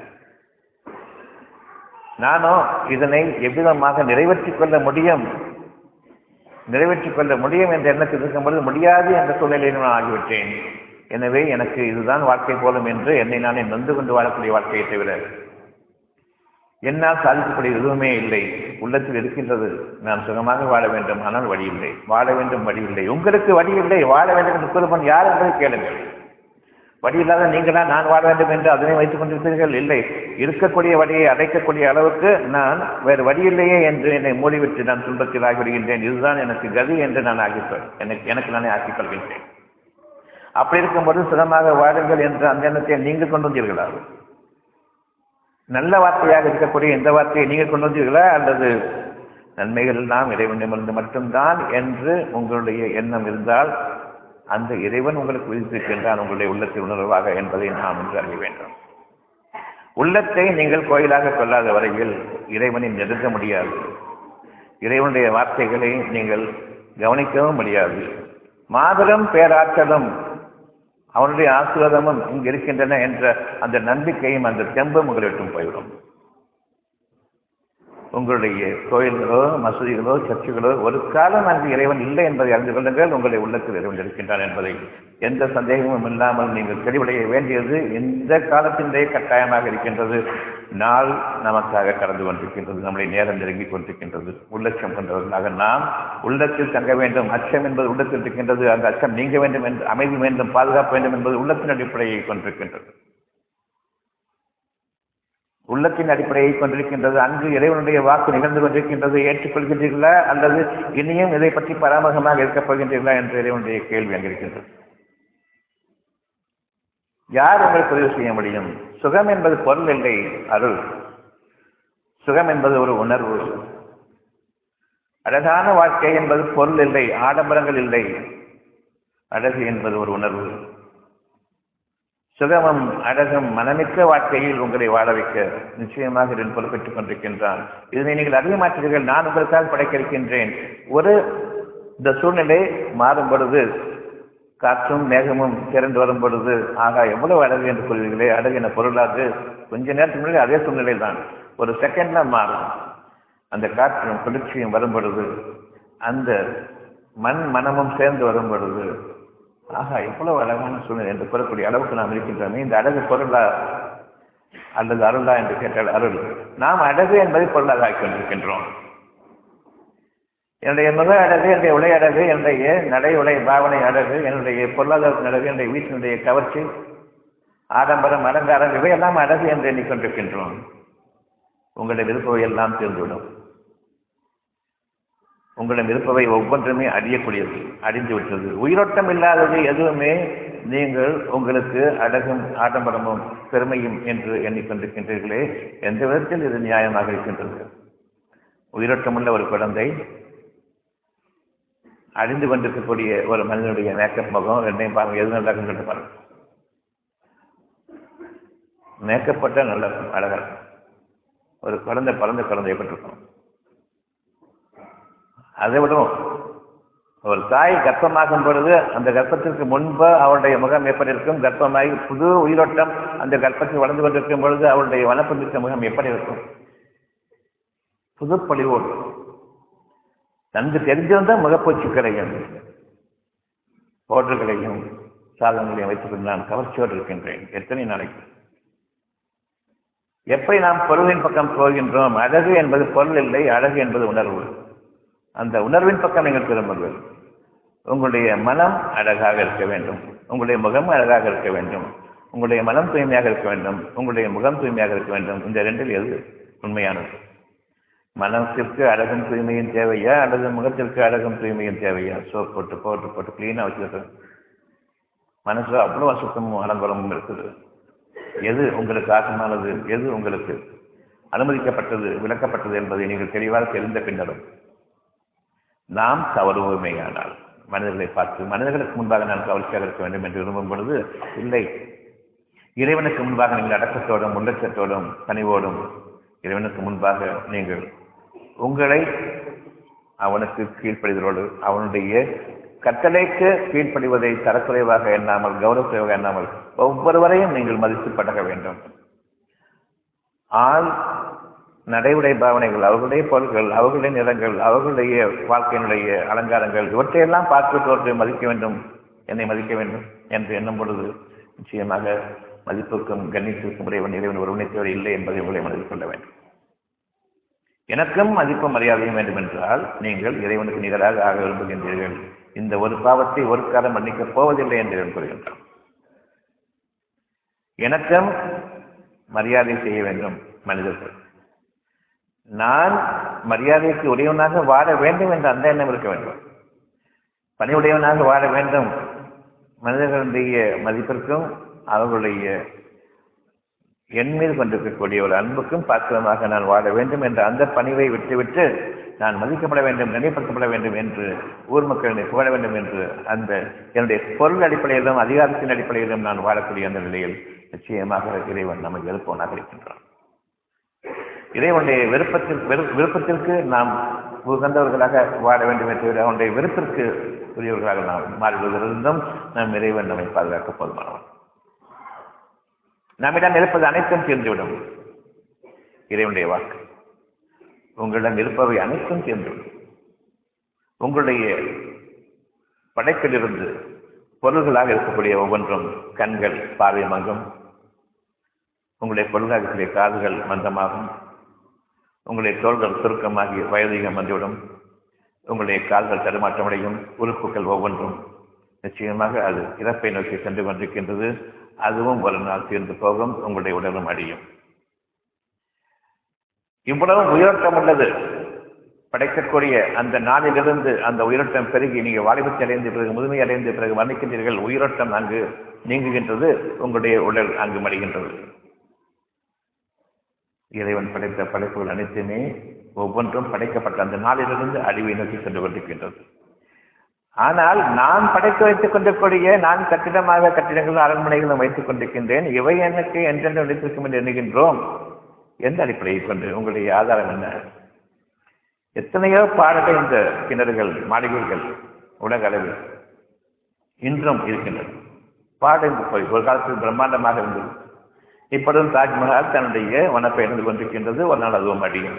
நானோ இதனை எவ்விதமாக நிறைவேற்றிக் கொள்ள முடியும் நிறைவேற்றிக் கொள்ள முடியும் என்ற எண்ணத்தில் இருக்கும்போது முடியாது என்ற சூழ்நிலையில் நான் ஆகிவிட்டேன் எனவே எனக்கு இதுதான் வாழ்க்கை போதும் என்று என்னை நானே நொந்து கொண்டு வாழக்கூடிய வாழ்க்கையை தவிர என்னால் சாதிக்கக்கூடிய எதுவுமே இல்லை உள்ளத்தில் இருக்கின்றது நான் சுகமாக வாழ வேண்டும் ஆனால் வழி இல்லை வாழ வேண்டும் வழி இல்லை உங்களுக்கு வழி இல்லை வாழ வேண்டும் என்று கூறுவன் யார் என்பதை கேளுங்கள் வழி இல்லாத நீங்களா நான் வாழ வேண்டும் என்று அதனை வைத்துக் கொண்டிருப்பீர்கள் இல்லை இருக்கக்கூடிய வழியை அடைக்கக்கூடிய அளவுக்கு நான் வேறு வழி இல்லையே என்று என்னை மூடிவிட்டு நான் துன்பத்தில் ஆகிவிடுகின்றேன் இதுதான் எனக்கு கதி என்று நான் ஆகிப்பேன் எனக்கு எனக்கு நானே ஆக்கிக் கொள்கின்றேன் அப்படி இருக்கும்போது சுகமாக வாழுங்கள் என்ற அந்த எண்ணத்தை நீங்கள் கொண்டு வந்தீர்களா நல்ல வார்த்தையாக இருக்கக்கூடிய இந்த வார்த்தையை நீங்கள் கொண்டு வந்தீர்களா அல்லது நன்மைகள் எல்லாம் இறைவனிடமிருந்து மட்டும்தான் என்று உங்களுடைய எண்ணம் இருந்தால் அந்த இறைவன் உங்களுக்கு விதித்திருக்கின்றான் உங்களுடைய உள்ளத்தில் உணர்வாக என்பதை நாம் இன்று அறிய வேண்டும் உள்ளத்தை நீங்கள் கோயிலாக கொள்ளாத வரையில் இறைவனை நெருங்க முடியாது இறைவனுடைய வார்த்தைகளை நீங்கள் கவனிக்கவும் முடியாது மாபெரும் பேராற்றலும் அவனுடைய ஆசீர்வாதமும் இங்கு இருக்கின்றன என்ற அந்த நம்பிக்கையும் அந்த தெம்பும் உங்களிடம் போய்விடும் உங்களுடைய கோயில்களோ மசூதிகளோ சர்ச்சுகளோ ஒரு காலம் அங்கு இறைவன் இல்லை என்பதை அறிந்து கொள்ளுங்கள் உங்களுடைய உள்ளத்தில் இறைவன் இருக்கின்றான் என்பதை எந்த சந்தேகமும் இல்லாமல் நீங்கள் தெளிவடைய வேண்டியது இந்த காலத்தினுடைய கட்டாயமாக இருக்கின்றது நாள் நமக்காக கடந்து கொண்டிருக்கின்றது நம்முடைய நேரம் நெருங்கிக் கொண்டிருக்கின்றது உள்ளட்சம் கொண்டவர்களாக நாம் உள்ளத்தில் தங்க வேண்டும் அச்சம் என்பது உள்ளத்தில் இருக்கின்றது அந்த அச்சம் நீங்க வேண்டும் என்று அமைதி வேண்டும் பாதுகாப்பு வேண்டும் என்பது உள்ளத்தின் அடிப்படையை கொண்டிருக்கின்றது உள்ளத்தின் அடிப்படையை கொண்டிருக்கின்றது அங்கு இறைவனுடைய வாக்கு நிகழ்ந்து கொண்டிருக்கின்றது ஏற்றுக்கொள்கின்றீர்களா அல்லது இனியும் இதை பற்றி பராமகமாக இருக்கப் போகின்றீர்களா என்ற இறைவனுடைய கேள்வி அங்கிருக்கின்றது யார் உங்களுக்கு உதவி செய்ய முடியும் சுகம் என்பது பொருள் இல்லை அருள் சுகம் என்பது ஒரு உணர்வு அழகான வாழ்க்கை என்பது பொருள் இல்லை ஆடம்பரங்கள் இல்லை அழகு என்பது ஒரு உணர்வு சுகமும் அழகும் மனமிக்க வாழ்க்கையில் உங்களை வாழ வைக்க நிச்சயமாக இதன் பொறுப்பேற்றுக் கொண்டிருக்கின்றான் இதனை நீங்கள் அதிகமாற்றீர்கள் நான் உங்களுக்காக படைக்க இருக்கின்றேன் ஒரு இந்த சூழ்நிலை மாறும் பொழுது காற்றும் மேகமும் திரண்டு வரும் பொழுது ஆகா எவ்வளவு அழகு என்று கூறுவீர்களே அழகு என பொருளாது கொஞ்ச நேரத்துக்கு முன்னாடி அதே சூழ்நிலை தான் ஒரு செகண்ட்ல மாறும் அந்த காற்றும் குளிர்ச்சியும் வரும் பொழுது அந்த மண் மனமும் சேர்ந்து வரும் பொழுது ஆகா எவ்வளவு அழகான சூழ்நிலை என்று கூறக்கூடிய அளவுக்கு நாம் இருக்கின்றோமே இந்த அழகு பொருளா அல்லது அருளா என்று கேட்டால் அருள் நாம் அழகு என்பதை பொருளாக ஆக்கிக் கொண்டிருக்கின்றோம் என்னுடைய முக அழகு என்னுடைய உடை அழகு என்னுடைய நடை உடை பாவனை அழகு என்னுடைய பொருளாதார அழகு என்னுடைய வீட்டினுடைய கவர்ச்சி ஆடம்பரம் அலங்காரம் இவையெல்லாம் அழகு என்று எண்ணிக்கொண்டிருக்கின்றோம் உங்களுடைய விருப்பவை எல்லாம் தீர்ந்துவிடும் உங்களிடம் இருப்பவை ஒவ்வொன்றுமே அழியக்கூடியது அழிந்து விட்டது உயிரோட்டம் இல்லாதது எதுவுமே நீங்கள் உங்களுக்கு அழகும் ஆடம்பரமும் பெருமையும் என்று எண்ணிக்கொண்டிருக்கின்றீர்களே எந்த விதத்தில் இது நியாயமாக இருக்கின்றது உயிரோட்டமுள்ள ஒரு குழந்தை அழிந்து கொண்டிருக்கக்கூடிய ஒரு மனிதனுடைய மேக்கப் முகம் ரெண்டையும் பாருங்க எது நல்லா இருக்குன்னு பாருங்க மேக்கப்பட்ட நல்ல அழகா இருக்கும் ஒரு குழந்தை பிறந்த குழந்தை எப்படி இருக்கும் அதை விடவும் ஒரு தாய் கர்ப்பமாகும் பொழுது அந்த கர்ப்பத்திற்கு முன்பு அவளுடைய முகம் எப்படி இருக்கும் கர்ப்பமாகி புது உயிரோட்டம் அந்த கர்ப்பத்தில் வளர்ந்து கொண்டிருக்கும் பொழுது அவளுடைய வனப்பந்திருக்க முகம் எப்படி இருக்கும் புதுப்பொழிவோடு நன்கு தெரிஞ்சிருந்தால் முகப்பூச்சிக்களையும் பவுடர்களையும் சாதனங்களையும் வைத்துக்கொண்டு நான் கவர்ச்சியோடு இருக்கின்றேன் எத்தனை நாளைக்கு எப்படி நாம் பொருளின் பக்கம் போகின்றோம் அழகு என்பது பொருள் இல்லை அழகு என்பது உணர்வு அந்த உணர்வின் பக்கம் நீங்கள் திரும்புங்கள் உங்களுடைய மனம் அழகாக இருக்க வேண்டும் உங்களுடைய முகம் அழகாக இருக்க வேண்டும் உங்களுடைய மனம் தூய்மையாக இருக்க வேண்டும் உங்களுடைய முகம் தூய்மையாக இருக்க வேண்டும் இந்த ரெண்டில் எது உண்மையானது மனத்திற்கு அழகும் தூய்மையும் தேவையா அல்லது முகத்திற்கு அழகும் தூய்மையும் தேவையா சோப் போட்டு போட்டு போட்டு கிளீனாக வச்சுருக்கேன் மனசு அவ்வளோ அசுத்தமும் அலங்கோலமும் இருக்குது எது உங்களுக்கு ஆசமானது எது உங்களுக்கு அனுமதிக்கப்பட்டது விளக்கப்பட்டது என்பதை நீங்கள் தெளிவாக தெரிந்த பின்னரும் நாம் தவறுவோமேயானால் மனிதர்களை பார்த்து மனிதர்களுக்கு முன்பாக நான் கவர்ச்சியாக இருக்க வேண்டும் என்று விரும்பும் பொழுது இல்லை இறைவனுக்கு முன்பாக நீங்கள் அடக்கத்தோடும் உள்ளச்சத்தோடும் பணிவோடும் இறைவனுக்கு முன்பாக நீங்கள் உங்களை அவனுக்கு கீழ்ப்படிதலோடு அவனுடைய கட்டளைக்கு கீழ்ப்படிவதை தரக்குறைவாக எண்ணாமல் கௌரவக்குறைவாக எண்ணாமல் ஒவ்வொருவரையும் நீங்கள் மதித்து பழக வேண்டும் ஆள் நடைமுறை பாவனைகள் அவர்களுடைய பொருள்கள் அவர்களுடைய நிறங்கள் அவர்களுடைய வாழ்க்கையினுடைய அலங்காரங்கள் இவற்றையெல்லாம் பார்த்து ஒருத்தரை மதிக்க வேண்டும் என்னை மதிக்க வேண்டும் என்று எண்ணும் பொழுது நிச்சயமாக மதிப்புக்கும் கண்ணியத்திற்கும் இறைவன் இறைவன் ஒருவனை தவிர இல்லை என்பதை உங்களை மனதில் கொள்ள வேண்டும் எனக்கும் மதிப்பும் மரியாதையும் வேண்டும் என்றால் நீங்கள் இறைவனுக்கு நிகராக ஆக விரும்புகின்றீர்கள் இந்த ஒரு பாவத்தை ஒரு காலம் மன்னிக்கப் போவதில்லை என்று இறைவன் கூறுகின்றான் எனக்கும் மரியாதை செய்ய வேண்டும் மனிதர்கள் நான் மரியாதைக்கு உடையவனாக வாழ வேண்டும் என்ற அந்த எண்ணம் இருக்க வேண்டும் பணிவுடையவனாக வாழ வேண்டும் மனிதர்களுடைய மதிப்பிற்கும் அவர்களுடைய என் மீது கொண்டிருக்கக்கூடிய ஒரு அன்புக்கும் பாத்திரமாக நான் வாழ வேண்டும் என்ற அந்த பணிவை விட்டுவிட்டு நான் மதிக்கப்பட வேண்டும் நினைப்படுத்தப்பட வேண்டும் என்று ஊர் மக்கள் என்னை புகழ வேண்டும் என்று அந்த என்னுடைய பொருள் அடிப்படையிலும் அதிகாரத்தின் அடிப்படையிலும் நான் வாழக்கூடிய அந்த நிலையில் நிச்சயமாக இறைவன் நம்மை வெறுப்பவனாக இருக்கின்றான் இறைவனுடைய விருப்பத்தில் விருப்பத்திற்கு நாம் உகந்தவர்களாக வாழ வேண்டும் என்று அவனுடைய விருப்பிற்கு உரியவர்களாக நாம் மாறிவிடுவதிலிருந்தும் நம் இறைவன் நம்மை பாதுகாக்க போதுமானவன் நம்மிடம் இருப்பது அனைத்தும் தீர்ந்துவிடும் இறைவனுடைய வாக்கு உங்களிடம் இருப்பவை அனைத்தும் தீர்ந்துவிடும் உங்களுடைய படைப்பிலிருந்து பொருள்களாக இருக்கக்கூடிய ஒவ்வொன்றும் கண்கள் பார்வை மங்கும் உங்களுடைய பொருளாக இருக்கக்கூடிய காதுகள் மந்தமாகும் உங்களுடைய தோள்கள் சுருக்கமாகி வயதிகம் வந்துவிடும் உங்களுடைய கால்கள் தடுமாற்றமடையும் உறுப்புகள் ஒவ்வொன்றும் நிச்சயமாக அது இறப்பை நோக்கி சென்று கொண்டிருக்கின்றது அதுவும் ஒரு நாள் தீர்ந்து போகும் உங்களுடைய உடலும் அடியும் இவ்வளவு உயிரோட்டம் உள்ளது படைக்கக்கூடிய அந்த நாளிலிருந்து அந்த உயிரோட்டம் பெருகி நீங்கள் வாலிபத்தை அடைந்த பிறகு முதுமை அடைந்த பிறகு வர்ணிக்கின்றீர்கள் உயிரோட்டம் அங்கு நீங்குகின்றது உங்களுடைய உடல் அங்கு மடிகின்றது இறைவன் படைத்த படைப்புகள் அனைத்துமே ஒவ்வொன்றும் படைக்கப்பட்ட அந்த நாளிலிருந்து அழிவை நோக்கி சென்று கொண்டிருக்கின்றது ஆனால் நான் படைக்க வைத்துக் கொண்டிருக்கூடிய நான் கட்டிடமாக கட்டிடங்களும் அரண்மனைகளும் வைத்துக் கொண்டிருக்கின்றேன் இவை எனக்கு என்றென்று நினைத்திருக்கும் என்று எண்ணுகின்றோம் எந்த அடிப்படையை கொண்டு உங்களுடைய ஆதாரம் என்ன எத்தனையோ பாடல்கள் இந்த கிணறுகள் மாளிகைகள் உலக அளவில் இன்றும் இருக்கின்றன பாடந்து போய் ஒரு காலத்தில் பிரம்மாண்டமாக இருந்தது இப்பொழுதும் தாஜ்மஹால் தன்னுடைய வனப்பை இருந்து கொண்டிருக்கின்றது ஒரு நாள் அதுவும் அடியும்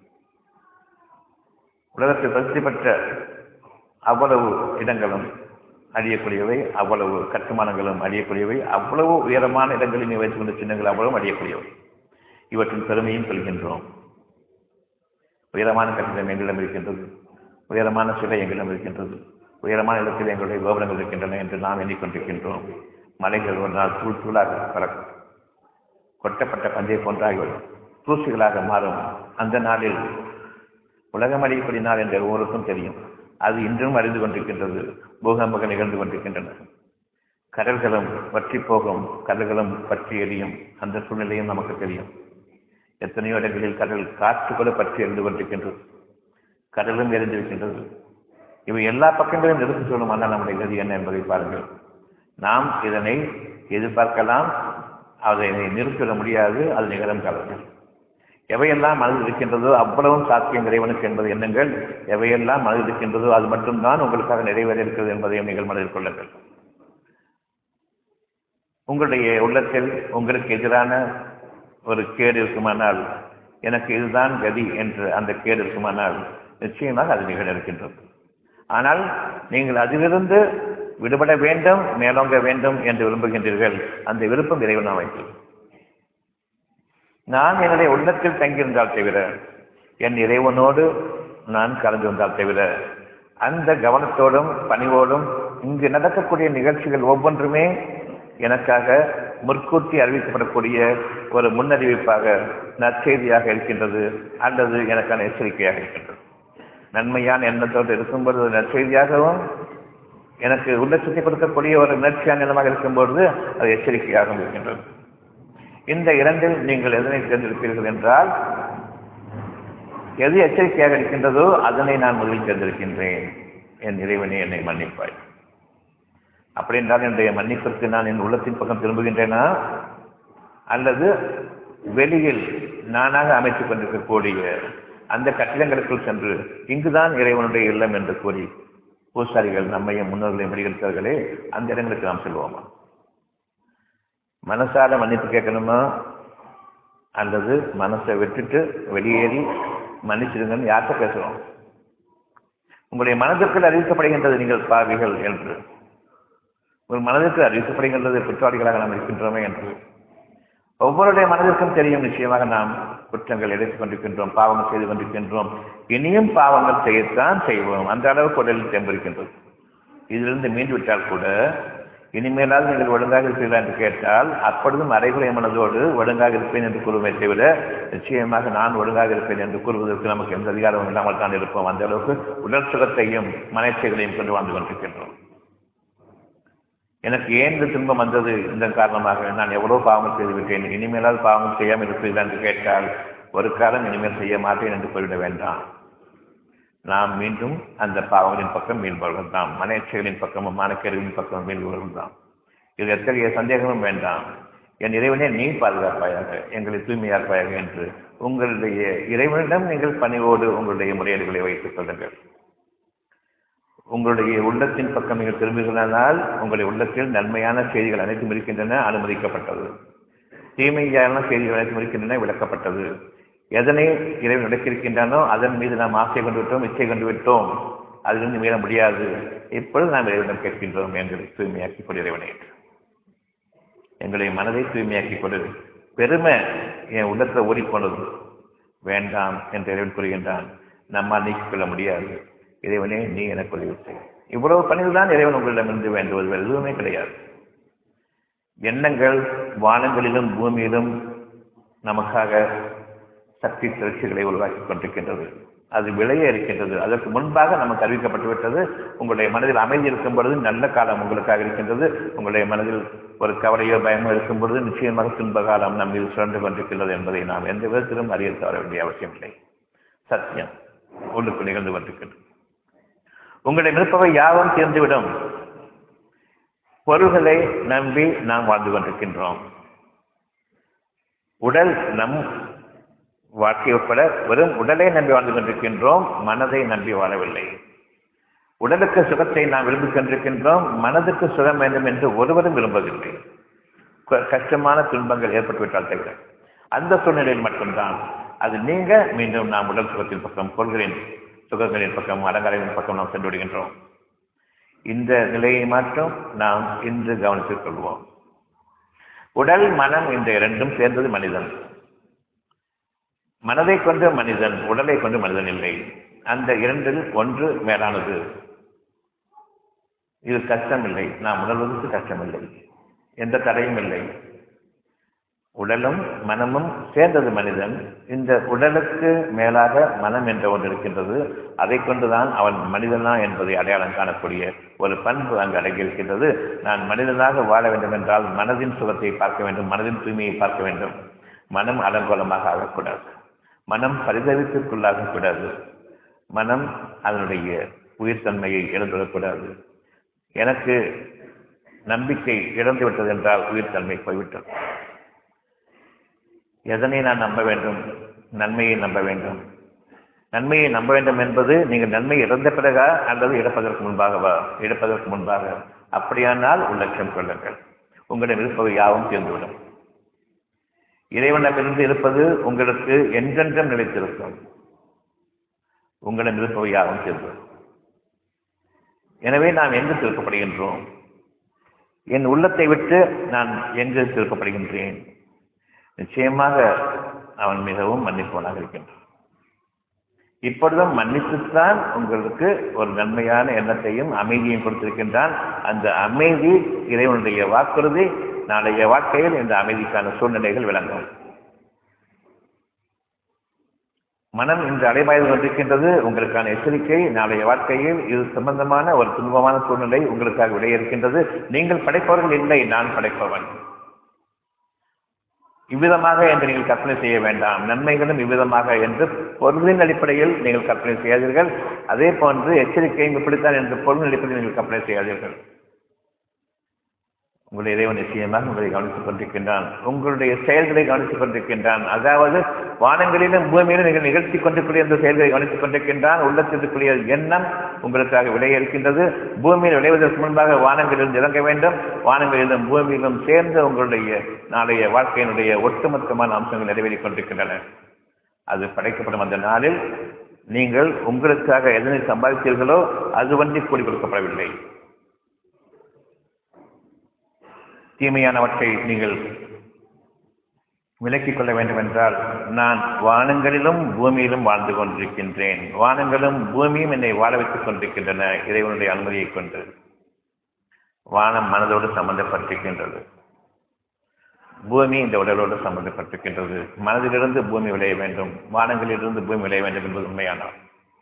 உலகத்தில் பிரசித்தி பெற்ற அவ்வளவு இடங்களும் அழியக்கூடியவை அவ்வளவு கட்டுமானங்களும் அழியக்கூடியவை அவ்வளவு உயரமான இடங்களில் வைத்துக் கொண்ட சின்னங்கள் அவ்வளவும் அழியக்கூடியவை இவற்றின் பெருமையும் கொள்கின்றோம் உயரமான கட்டிடம் எங்களிடம் இருக்கின்றது உயரமான சிலை எங்களிடம் இருக்கின்றது உயரமான இடத்தில் எங்களுடைய கோபுரங்கள் இருக்கின்றன என்று நாம் எண்ணிக்கொண்டிருக்கின்றோம் மலைகள் ஒரு நாள் தூள் தூளாக பறக்கும் கொட்டப்பட்ட பஞ்சை போன்றாகிவிடும் தூசிகளாக மாறும் அந்த நாளில் உலகம் அழியக்கூடிய நாள் என்ற ஒவ்வொருக்கும் தெரியும் அது இன்றும் அறிந்து கொண்டிருக்கின்றது பூகம்பங்கள் நிகழ்ந்து கொண்டிருக்கின்றன கடல்களும் வற்றி போகும் கடல்களும் பற்றி எரியும் அந்த சூழ்நிலையும் நமக்கு தெரியும் எத்தனையோ இடங்களில் கடல் காற்று கூட பற்றி எரிந்து கொண்டிருக்கின்றது கடலும் எரிந்திருக்கின்றது இவை எல்லா பக்கங்களையும் எடுத்து சொல்லும் ஆனால் நம்முடைய கதி என்ன என்பதை பாருங்கள் நாம் இதனை எதிர்பார்க்கலாம் அதை நிறுத்திவிட முடியாது அது நிகழும் காலத்தில் எவையெல்லாம் மனதில் இருக்கின்றதோ அவ்வளவும் சாத்தியம் இறைவனுக்கு என்பது எண்ணங்கள் எவையெல்லாம் மனதில் இருக்கின்றதோ அது மட்டும்தான் உங்களுக்காக நிறைவேற இருக்கிறது என்பதையும் நீங்கள் மனதில் கொள்ளுங்கள் உங்களுடைய உள்ளத்தில் உங்களுக்கு எதிரான ஒரு கேடு இருக்குமானால் எனக்கு இதுதான் கதி என்று அந்த கேடு இருக்குமானால் நிச்சயமாக அது நிகழ இருக்கின்றது ஆனால் நீங்கள் அதிலிருந்து விடுபட வேண்டும் மேலோங்க வேண்டும் என்று விரும்புகின்றீர்கள் அந்த விருப்பம் இறைவன் அமைப்பு நான் என்னுடைய உள்ளத்தில் தங்கியிருந்தால் தவிர என் இறைவனோடு நான் கலந்திருந்தால் தவிர அந்த கவனத்தோடும் பணிவோடும் இங்கு நடக்கக்கூடிய நிகழ்ச்சிகள் ஒவ்வொன்றுமே எனக்காக முற்கூட்டி அறிவிக்கப்படக்கூடிய ஒரு முன்னறிவிப்பாக நற்செய்தியாக இருக்கின்றது அல்லது எனக்கான எச்சரிக்கையாக இருக்கின்றது நன்மையான எண்ணத்தோடு இருக்கும்போது நற்செய்தியாகவும் எனக்கு உள்ளட்சத்தை கொடுக்கக்கூடிய ஒரு முயற்சியான நிலமாக இருக்கும்பொழுது அது எச்சரிக்கையாகவும் இருக்கின்றது இந்த இரண்டில் நீங்கள் எதனை தேர்ந்தெடுப்பீர்கள் என்றால் எது எச்சரிக்கையாக இருக்கின்றதோ அதனை நான் முதலில் தேர்ந்தெடுக்கின்றேன் என் இறைவனே என்னை மன்னிப்பாய் அப்படி என்றால் என்னுடைய மன்னிப்புக்கு நான் என் உள்ளத்தின் பக்கம் திரும்புகின்றேனா அல்லது வெளியில் நானாக அமைத்துக் கொண்டிருக்கக்கூடிய அந்த கட்டிடங்களுக்குள் சென்று இங்குதான் இறைவனுடைய இல்லம் என்று கூறி பூசாரிகள் நம்மையும் முன்னோர்களையும் முடிகிறார்களே அந்த இடங்களுக்கு நாம் செல்வோமா மனசால மன்னிப்பு கேட்கணுமா அல்லது மனசை விட்டுட்டு வெளியேறி மன்னிச்சிருங்கன்னு யார்கிட்ட பேசுறோம் உங்களுடைய மனதிற்குள் அறிவிக்கப்படுகின்றது நீங்கள் பாவிகள் என்று ஒரு மனதிற்கு அறிவிக்கப்படுகின்றது குற்றவாளிகளாக நாம் இருக்கின்றோமே என்று ஒவ்வொருடைய மனதிற்கும் தெரியும் நிச்சயமாக நாம் குற்றங்கள் எடுத்துக் கொண்டிருக்கின்றோம் பாவங்கள் செய்து கொண்டிருக்கின்றோம் இனியும் பாவங்கள் செய்யத்தான் செய்வோம் அந்த அளவுக்கு உடலில் தெம்பிருக்கின்றது இதிலிருந்து மீண்டு விட்டால் கூட இனிமேலாவது நீங்கள் ஒழுங்காக இருப்பீர்களா என்று கேட்டால் அப்பொழுதும் அரைகுறை மனதோடு ஒழுங்காக இருப்பேன் என்று கூறுவதை தவிர நிச்சயமாக நான் ஒழுங்காக இருப்பேன் என்று கூறுவதற்கு நமக்கு எந்த அதிகாரமும் இல்லாமல் தான் இருப்போம் அந்த அளவுக்கு உடல் சுகத்தையும் மனச்சைகளையும் கொண்டு வாழ்ந்து கொண்டிருக்கின்றோம் எனக்கு ஏன் இந்த துன்பம் வந்தது இதன் காரணமாக நான் எவ்வளவு பாவங்கள் செய்து விட்டேன் இனிமேலாவது பாவங்கள் செய்யாமல் இருப்பீர்கள் என்று கேட்டால் ஒரு காலம் இனிமேல் செய்ய மாட்டேன் என்று போய்விட வேண்டாம் நாம் மீண்டும் அந்த பாவங்களின் பக்கம் மீள்பவர்கள் தான் மனைச்சைகளின் பக்கமும் மனக்கருவின் பக்கமும் மீள்பவர்கள் தான் இது எத்தகைய சந்தேகமும் வேண்டாம் என் இறைவனே நீ பாதுகாப்பாயாக எங்களை தூய்மையாப்பாயாக என்று உங்களுடைய இறைவனிடம் நீங்கள் பணிவோடு உங்களுடைய முறையீடுகளை வைத்துக் கொள்ளுங்கள் உங்களுடைய உள்ளத்தின் பக்கம் நீங்கள் திரும்புகிறானால் உங்களுடைய உள்ளத்தில் நன்மையான செய்திகள் அனைத்தும் இருக்கின்றன அனுமதிக்கப்பட்டது தீமையான செய்திகள் அனைத்தும் இருக்கின்றன விளக்கப்பட்டது எதனை இறைவன் விளக்கியிருக்கின்றானோ அதன் மீது நாம் ஆசை கொண்டு விட்டோம் இச்சை கொண்டு விட்டோம் அதிலிருந்து மீற முடியாது இப்பொழுது நாம் இறைவனிடம் கேட்கின்றோம் எங்களை தூய்மையாக்கிக் கொடு இறைவனை எங்களுடைய மனதை தூய்மையாக்கிக் கொடு பெருமை என் உள்ளத்தில் ஓடிப்போனது வேண்டாம் என்று இறைவன் கூறுகின்றான் நம்மால் நீக்கிக் கொள்ள முடியாது இறைவனே நீ எனக்கு உதவி செய் இவ்வளவு பணிகள் தான் இறைவன் உங்களிடமிருந்து வேண்டுவது வேறு எதுவுமே கிடையாது எண்ணங்கள் வானங்களிலும் பூமியிலும் நமக்காக சக்தி திரட்சிகளை உருவாக்கி கொண்டிருக்கின்றது அது விளைய இருக்கின்றது அதற்கு முன்பாக நமக்கு அறிவிக்கப்பட்டு விட்டது உங்களுடைய மனதில் அமைதி இருக்கும் பொழுது நல்ல காலம் உங்களுக்காக இருக்கின்றது உங்களுடைய மனதில் ஒரு கவலையோ பயமோ இருக்கும் பொழுது நிச்சயமாக துன்ப காலம் நம் மீது சுரண்டு கொண்டிருக்கின்றது என்பதை நாம் எந்த விதத்திலும் அறிய தவற வேண்டிய அவசியம் இல்லை சத்தியம் உள்ளுக்கு நிகழ்ந்து கொண்டிருக்கின்றது உங்களுடைய விருப்பவை யாவும் தீர்ந்துவிடும் பொருள்களை நம்பி நாம் வாழ்ந்து கொண்டிருக்கின்றோம் உடல் நம் வாழ்க்கை உட்பட வெறும் உடலை நம்பி வாழ்ந்து கொண்டிருக்கின்றோம் மனதை நம்பி வாழவில்லை உடலுக்கு சுகத்தை நாம் விரும்பிக் கொண்டிருக்கின்றோம் மனதுக்கு சுகம் வேண்டும் என்று ஒருவரும் விரும்பவில்லை கஷ்டமான துன்பங்கள் ஏற்பட்டுவிட்டால் தவிர அந்த சூழ்நிலையில் மட்டும்தான் அது நீங்க மீண்டும் நாம் உடல் சுகத்தின் பக்கம் பொருள்களின் சுகங்களின் பக்கம் அலங்காரங்களின் பக்கம் நாம் சென்று விடுகின்றோம் இந்த நிலையை மாற்றம் நாம் இன்று கவனித்துக் கொள்வோம் உடல் மனம் இந்த இரண்டும் சேர்ந்தது மனிதன் மனதை கொண்டு மனிதன் உடலை கொண்டு மனிதன் இல்லை அந்த இரண்டில் ஒன்று மேலானது இது கஷ்டமில்லை நாம் உணர்வதற்கு கஷ்டமில்லை எந்த தடையும் இல்லை உடலும் மனமும் சேர்ந்தது மனிதன் இந்த உடலுக்கு மேலாக மனம் என்ற ஒன்று இருக்கின்றது அதை கொண்டுதான் அவன் மனிதனா என்பதை அடையாளம் காணக்கூடிய ஒரு பண்பு அங்கு அடங்கியிருக்கின்றது நான் மனிதனாக வாழ வேண்டும் என்றால் மனதின் சுகத்தை பார்க்க வேண்டும் மனதின் தூய்மையை பார்க்க வேண்டும் மனம் அலங்கோலமாக ஆகக்கூடாது மனம் பரிதவித்திற்குள்ளாகக்கூடாது மனம் அதனுடைய உயிர்த்தன்மையை இழந்துவிடக்கூடாது எனக்கு நம்பிக்கை இழந்து விட்டது என்றால் உயிர்த்தன்மை போய்விட்டது எதனை நான் நம்ப வேண்டும் நன்மையை நம்ப வேண்டும் நன்மையை நம்ப வேண்டும் என்பது நீங்கள் நன்மை இறந்த பிறகா அல்லது இழப்பதற்கு முன்பாகவா இழப்பதற்கு முன்பாக அப்படியானால் உள்ளட்சம் கொள்ளுங்கள் உங்களிடம் இருப்பவை யாவும் தீர்ந்துவிடும் இறைவனிடமிருந்து இருப்பது உங்களுக்கு என்றென்றும் நிலைத்திருக்கும் உங்களிடம் இருப்பவை யாவும் தீர்ந்துவிடும் எனவே நாம் எங்கு திருக்கப்படுகின்றோம் என் உள்ளத்தை விட்டு நான் எங்கு திருக்கப்படுகின்றேன் நிச்சயமாக அவன் மிகவும் மன்னிப்பவனாக இருக்கின்றான் இப்பொழுதும் மன்னித்துத்தான் உங்களுக்கு ஒரு நன்மையான எண்ணத்தையும் அமைதியையும் கொடுத்திருக்கின்றான் அந்த அமைதி இறைவனுடைய வாக்குறுதி நாளைய வாழ்க்கையில் இந்த அமைதிக்கான சூழ்நிலைகள் விளங்கும் மனம் இன்று அலைபாய்ந்து கொண்டிருக்கின்றது உங்களுக்கான எச்சரிக்கை நாளைய வாழ்க்கையில் இது சம்பந்தமான ஒரு துன்பமான சூழ்நிலை உங்களுக்காக விடைய இருக்கின்றது நீங்கள் படைப்பவர்கள் இல்லை நான் படைப்பவன் இவ்விதமாக என்று நீங்கள் கற்பனை செய்ய வேண்டாம் நன்மைகளும் இவ்விதமாக என்று பொருளின் அடிப்படையில் நீங்கள் கற்பனை செய்யாதீர்கள் அதே போன்று எச்சரிக்கையும் இப்படித்தான் என்று பொருளின் அடிப்படையில் நீங்கள் கற்பனை செய்யாதீர்கள் உங்களுடைய இறைவன் நிச்சயமாக உங்களை கவனித்துக் கொண்டிருக்கின்றான் உங்களுடைய செயல்களை கவனித்துக் கொண்டிருக்கின்றான் அதாவது வானங்களிலும் பூமியிலும் நீங்கள் நிகழ்த்தி கொண்டிருக்கூடிய அந்த செயல்களை கவனித்துக் கொண்டிருக்கின்றான் உள்ளத்திற்குரிய எண்ணம் உங்களுக்காக விளைய இருக்கின்றது பூமியில் விளைவதற்கு முன்பாக வானங்களிலிருந்து இறங்க வேண்டும் வானங்களிலும் பூமியிலும் சேர்ந்து உங்களுடைய நாளைய வாழ்க்கையினுடைய ஒட்டுமொத்தமான அம்சங்கள் நிறைவேறிக் கொண்டிருக்கின்றன அது படைக்கப்படும் அந்த நாளில் நீங்கள் உங்களுக்காக எதனை சம்பாதித்தீர்களோ அது வண்டி கூடி கொடுக்கப்படவில்லை தீமையானவற்றை நீங்கள் விலக்கிக் கொள்ள வேண்டும் என்றால் நான் வானங்களிலும் பூமியிலும் வாழ்ந்து கொண்டிருக்கின்றேன் வானங்களும் பூமியும் என்னை வாழ வைத்துக் கொண்டிருக்கின்றன இறைவனுடைய அனுமதியை கொண்டு வானம் மனதோடு சம்பந்தப்பட்டிருக்கின்றது பூமி இந்த உடலோடு சம்பந்தப்பட்டிருக்கின்றது மனதிலிருந்து பூமி விளைய வேண்டும் வானங்களிலிருந்து பூமி விளைய வேண்டும் என்பது உண்மையானால்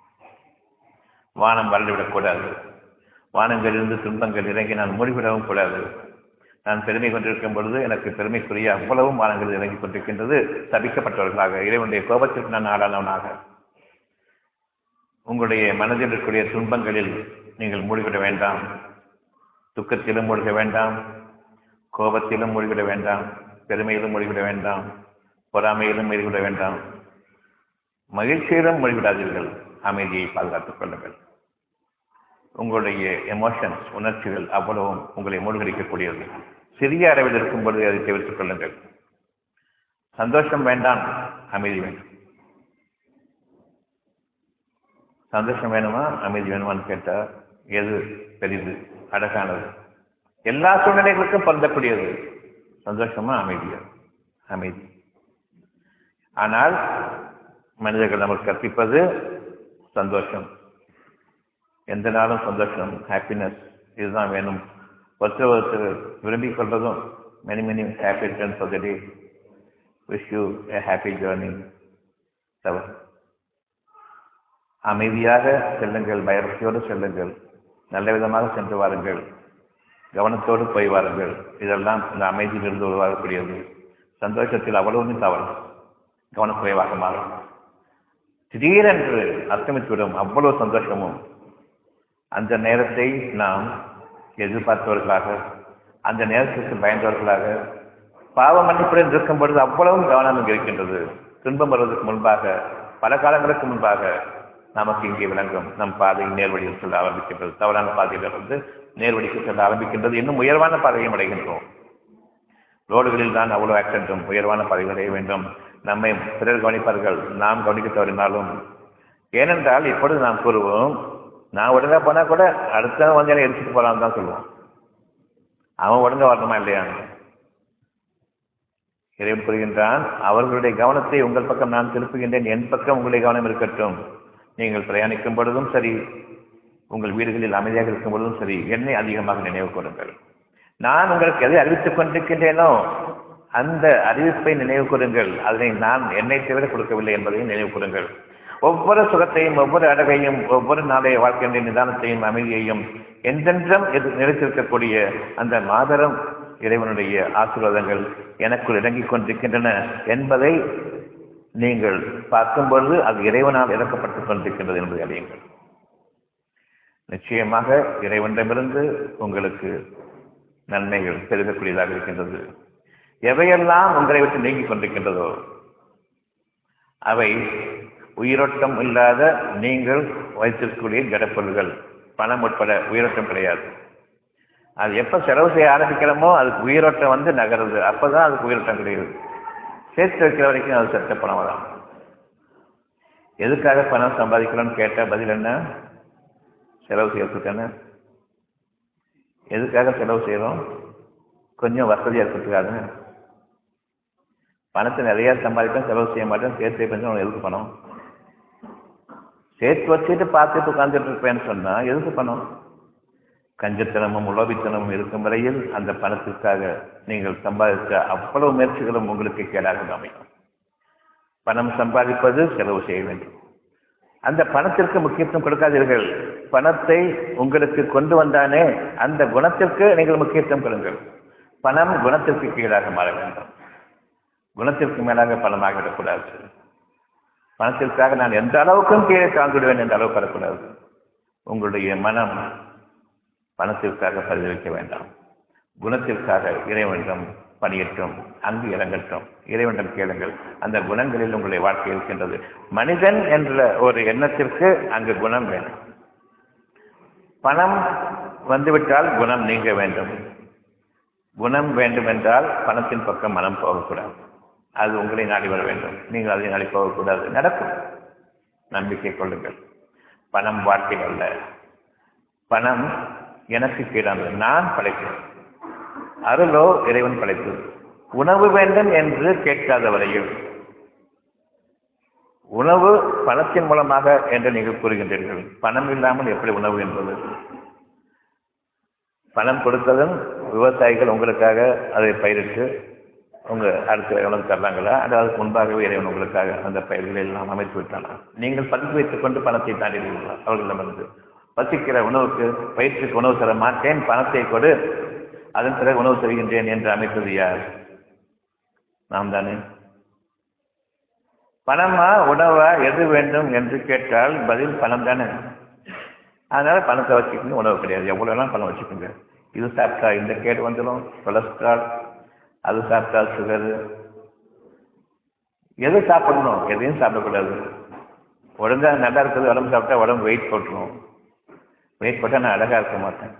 வானம் வளர்ந்துவிடக்கூடாது வானங்களிலிருந்து துன்பங்கள் இறங்கி நான் மூழ்கிவிடவும் கூடாது நான் பெருமை கொண்டிருக்கும் பொழுது எனக்கு பெருமைக்குரிய அவ்வளவும் வானங்கள் இறங்கிக் கொண்டிருக்கின்றது தபிக்கப்பட்டவர்களாக இறைவனுடைய கோபத்திற்கு நான் ஆளானவனாக உங்களுடைய மனதில் இருக்கக்கூடிய துன்பங்களில் நீங்கள் மூழ்கிவிட வேண்டாம் துக்கத்திலும் மூழ்க வேண்டாம் கோபத்திலும் மூழ்கிவிட வேண்டாம் பெருமையிலும் மூழ்கிவிட வேண்டாம் பொறாமையிலும் மூழ்கிவிட வேண்டாம் மகிழ்ச்சியிலும் மூழ்கிவிடாதீர்கள் அமைதியை பாதுகாத்துக் கொள்ளுங்கள் உங்களுடைய எமோஷன்ஸ் உணர்ச்சிகள் அவ்வளவும் உங்களை மூழ்கடிக்கக்கூடியது சிறிய அளவில் இருக்கும் பொழுது அதை தவிர்த்துக் கொள்ளுங்கள் சந்தோஷம் வேண்டாம் அமைதி வேண்டும் சந்தோஷம் வேணுமா அமைதி வேணுமான்னு கேட்டா எது பெரிது அழகானது எல்லா சூழ்நிலைகளுக்கும் பொருந்தக்கூடியது சந்தோஷமா அமைதியா அமைதி ஆனால் மனிதர்கள் நமக்கு கற்பிப்பது சந்தோஷம் எந்த நாளும் சந்தோஷம் ஹாப்பினஸ் இதுதான் வேணும் ஒருத்தர் ஒருத்தர் விரும்பிக் கொள்வதும் many many happy returns of the day wish you a happy journey தவறு அமைதியாக செல்லுங்கள் பயபக்தியோடு செல்லுங்கள் நல்ல விதமாக சென்று வாருங்கள் கவனத்தோடு போய் வாருங்கள் இதெல்லாம் இந்த அமைதியிலிருந்து உருவாகக்கூடியது சந்தோஷத்தில் அவ்வளவுமே தவறு கவனக்குறைவாக மாறும் திடீரென்று அர்த்தமித்துவிடும் அவ்வளவு சந்தோஷமும் அந்த நேரத்தை நாம் எதிர்பார்த்தவர்களாக அந்த நேரத்திற்கு பயந்தவர்களாக பாவ மன்னிப்புடன் இருக்கும் பொழுது அவ்வளவும் கவனம் இங்கு இருக்கின்றது துன்பம் வருவதற்கு முன்பாக பல காலங்களுக்கு முன்பாக நமக்கு இங்கே விளங்கும் நம் பாதை நேர்வழியில் செல்ல ஆரம்பிக்கின்றது தவறான பாதையிலிருந்து நேர்வழிக்கு செல்ல ஆரம்பிக்கின்றது இன்னும் உயர்வான பாதையும் அடைகின்றோம் ரோடுகளில் தான் அவ்வளவு ஆக்சிடென்ட்டும் உயர்வான பாதைகள் அடைய வேண்டும் நம்மை பிறர் கவனிப்பார்கள் நாம் கவனிக்க தவறினாலும் ஏனென்றால் இப்பொழுது நாம் கூறுவோம் நான் ஒழுங்கா போனா கூட அடுத்த வந்து எடுத்துட்டு போலான்னு தான் சொல்லுவோம் அவன் ஒழுங்கா வரணுமா இல்லையா இறைவன் கூறுகின்றான் அவர்களுடைய கவனத்தை உங்கள் பக்கம் நான் திருப்புகின்றேன் என் பக்கம் உங்களுடைய கவனம் இருக்கட்டும் நீங்கள் பிரயாணிக்கும் பொழுதும் சரி உங்கள் வீடுகளில் அமைதியாக இருக்கும் பொழுதும் சரி என்னை அதிகமாக நினைவு கூறுங்கள் நான் உங்களுக்கு எதை அறிவித்துக் கொண்டிருக்கின்றேனோ அந்த அறிவிப்பை நினைவு கூறுங்கள் அதனை நான் என்னை தவிர கொடுக்கவில்லை என்பதையும் நினைவு கூறுங்கள் ஒவ்வொரு சுகத்தையும் ஒவ்வொரு அழகையும் ஒவ்வொரு நாளைய வாழ்க்கையின் நிதானத்தையும் அமைதியையும் என்றென்றும் எது நிலைத்திருக்கக்கூடிய அந்த மாதரம் இறைவனுடைய ஆசீர்வாதங்கள் எனக்குள் இறங்கிக் கொண்டிருக்கின்றன என்பதை நீங்கள் பார்க்கும் பொழுது அது இறைவனால் இறக்கப்பட்டுக் கொண்டிருக்கின்றது என்பதை அறியுங்கள் நிச்சயமாக இறைவனிடமிருந்து உங்களுக்கு நன்மைகள் பெருகக்கூடியதாக இருக்கின்றது எவையெல்லாம் உங்களை விட்டு நீங்கிக் கொண்டிருக்கின்றதோ அவை உயிரோட்டம் இல்லாத நீங்கள் வைத்திருக்கக்கூடிய ஜடப்பொருள்கள் பணம் உட்பட உயிரோட்டம் கிடையாது அது எப்போ செலவு செய்ய ஆரம்பிக்கிறோமோ அதுக்கு உயிரோட்டம் வந்து நகருது அப்பதான் அதுக்கு உயிரோட்டம் கிடையாது சேர்த்து வைக்கிற வரைக்கும் அது செத்த பணம் தான் எதுக்காக பணம் சம்பாதிக்கிறோம்னு கேட்ட பதில் என்ன செலவு செய்யறதுக்கான எதுக்காக செலவு செய்கிறோம் கொஞ்சம் வசதியாக இருக்கிறதுக்காக பணத்தை நிறைய சம்பாதிப்பேன் செலவு செய்ய மாட்டேன் சேர்த்து வைப்பேன் உனக்கு எதுக்கு பணம் சேர்த்து வச்சுட்டு பார்த்துட்டு உட்காந்துட்டு இருப்பேன்னு சொன்னா எதுக்கு பணம் கஞ்சத்தனமும் உலோபித்தனமும் இருக்கும் வரையில் அந்த பணத்திற்காக நீங்கள் சம்பாதித்த அவ்வளவு முயற்சிகளும் உங்களுக்கு கேடாக அமையும் பணம் சம்பாதிப்பது செலவு செய்ய வேண்டும் அந்த பணத்திற்கு முக்கியத்துவம் கொடுக்காதீர்கள் பணத்தை உங்களுக்கு கொண்டு வந்தானே அந்த குணத்திற்கு நீங்கள் முக்கியத்துவம் கொடுங்கள் பணம் குணத்திற்கு கீழாக மாற வேண்டும் குணத்திற்கு மேலாக பணமாக விடக்கூடாது பணத்திற்காக நான் எந்த அளவுக்கும் கீழே தாழ்ந்துடுவேன் என்ற அளவுக்கு வரக்கூடாது உங்களுடைய மனம் பணத்திற்காக பரிதவிக்க வேண்டாம் குணத்திற்காக இறைவனிடம் பணியற்றும் அங்கு இறங்கட்டும் இறைவனிடம் கேளுங்கள் அந்த குணங்களில் உங்களுடைய வாழ்க்கை இருக்கின்றது மனிதன் என்ற ஒரு எண்ணத்திற்கு அங்கு குணம் வேண்டும் பணம் வந்துவிட்டால் குணம் நீங்க வேண்டும் குணம் வேண்டும் என்றால் பணத்தின் பக்கம் மனம் போகக்கூடாது அது உங்களை நாடி வர வேண்டும் நீங்கள் அதை நாடி போகக்கூடாது நடக்கும் நம்பிக்கை கொள்ளுங்கள் பணம் வாழ்க்கை அல்ல பணம் எனக்கு கீழானது நான் படைத்தேன் அருளோ இறைவன் படைத்தது உணவு வேண்டும் என்று கேட்காத வரையில் உணவு பணத்தின் மூலமாக என்று நீங்கள் கூறுகின்றீர்கள் பணம் இல்லாமல் எப்படி உணவு என்பது பணம் கொடுத்ததும் விவசாயிகள் உங்களுக்காக அதை பயிரிட்டு உங்க அடுத்த இடம் தர்றாங்களா அது அதுக்கு முன்பாகவே இறைவன் உங்களுக்காக அந்த பயிர்களை எல்லாம் அமைத்து விட்டானா நீங்கள் பதுக்கி வைத்துக் கொண்டு பணத்தை தாண்டினீர்களா அவர்களிடமிருந்து பசிக்கிற உணவுக்கு பயிற்சிக்கு உணவு தர மாட்டேன் பணத்தை கொடு அதன் பிறகு உணவு தருகின்றேன் என்று அமைத்தது யார் நாம் தானே பணமா உணவா எது வேண்டும் என்று கேட்டால் பதில் பணம் தானே அதனால பணத்தை வச்சுக்கோங்க உணவு கிடையாது எவ்வளோலாம் பணம் வச்சுக்கோங்க இது சாப்பிட்டா இந்த கேடு வந்துடும் கொலஸ்ட்ரால் அது சாப்பிட்டா சுகரு எது சாப்பிடணும் எதையும் சாப்பிடக்கூடாது ஒழுங்கா நல்லா இருக்குது உடம்பு சாப்பிட்டா உடம்பு வெயிட் போட்டுரும் வெயிட் போட்டால் நான் அழகா இருக்க மாட்டேன்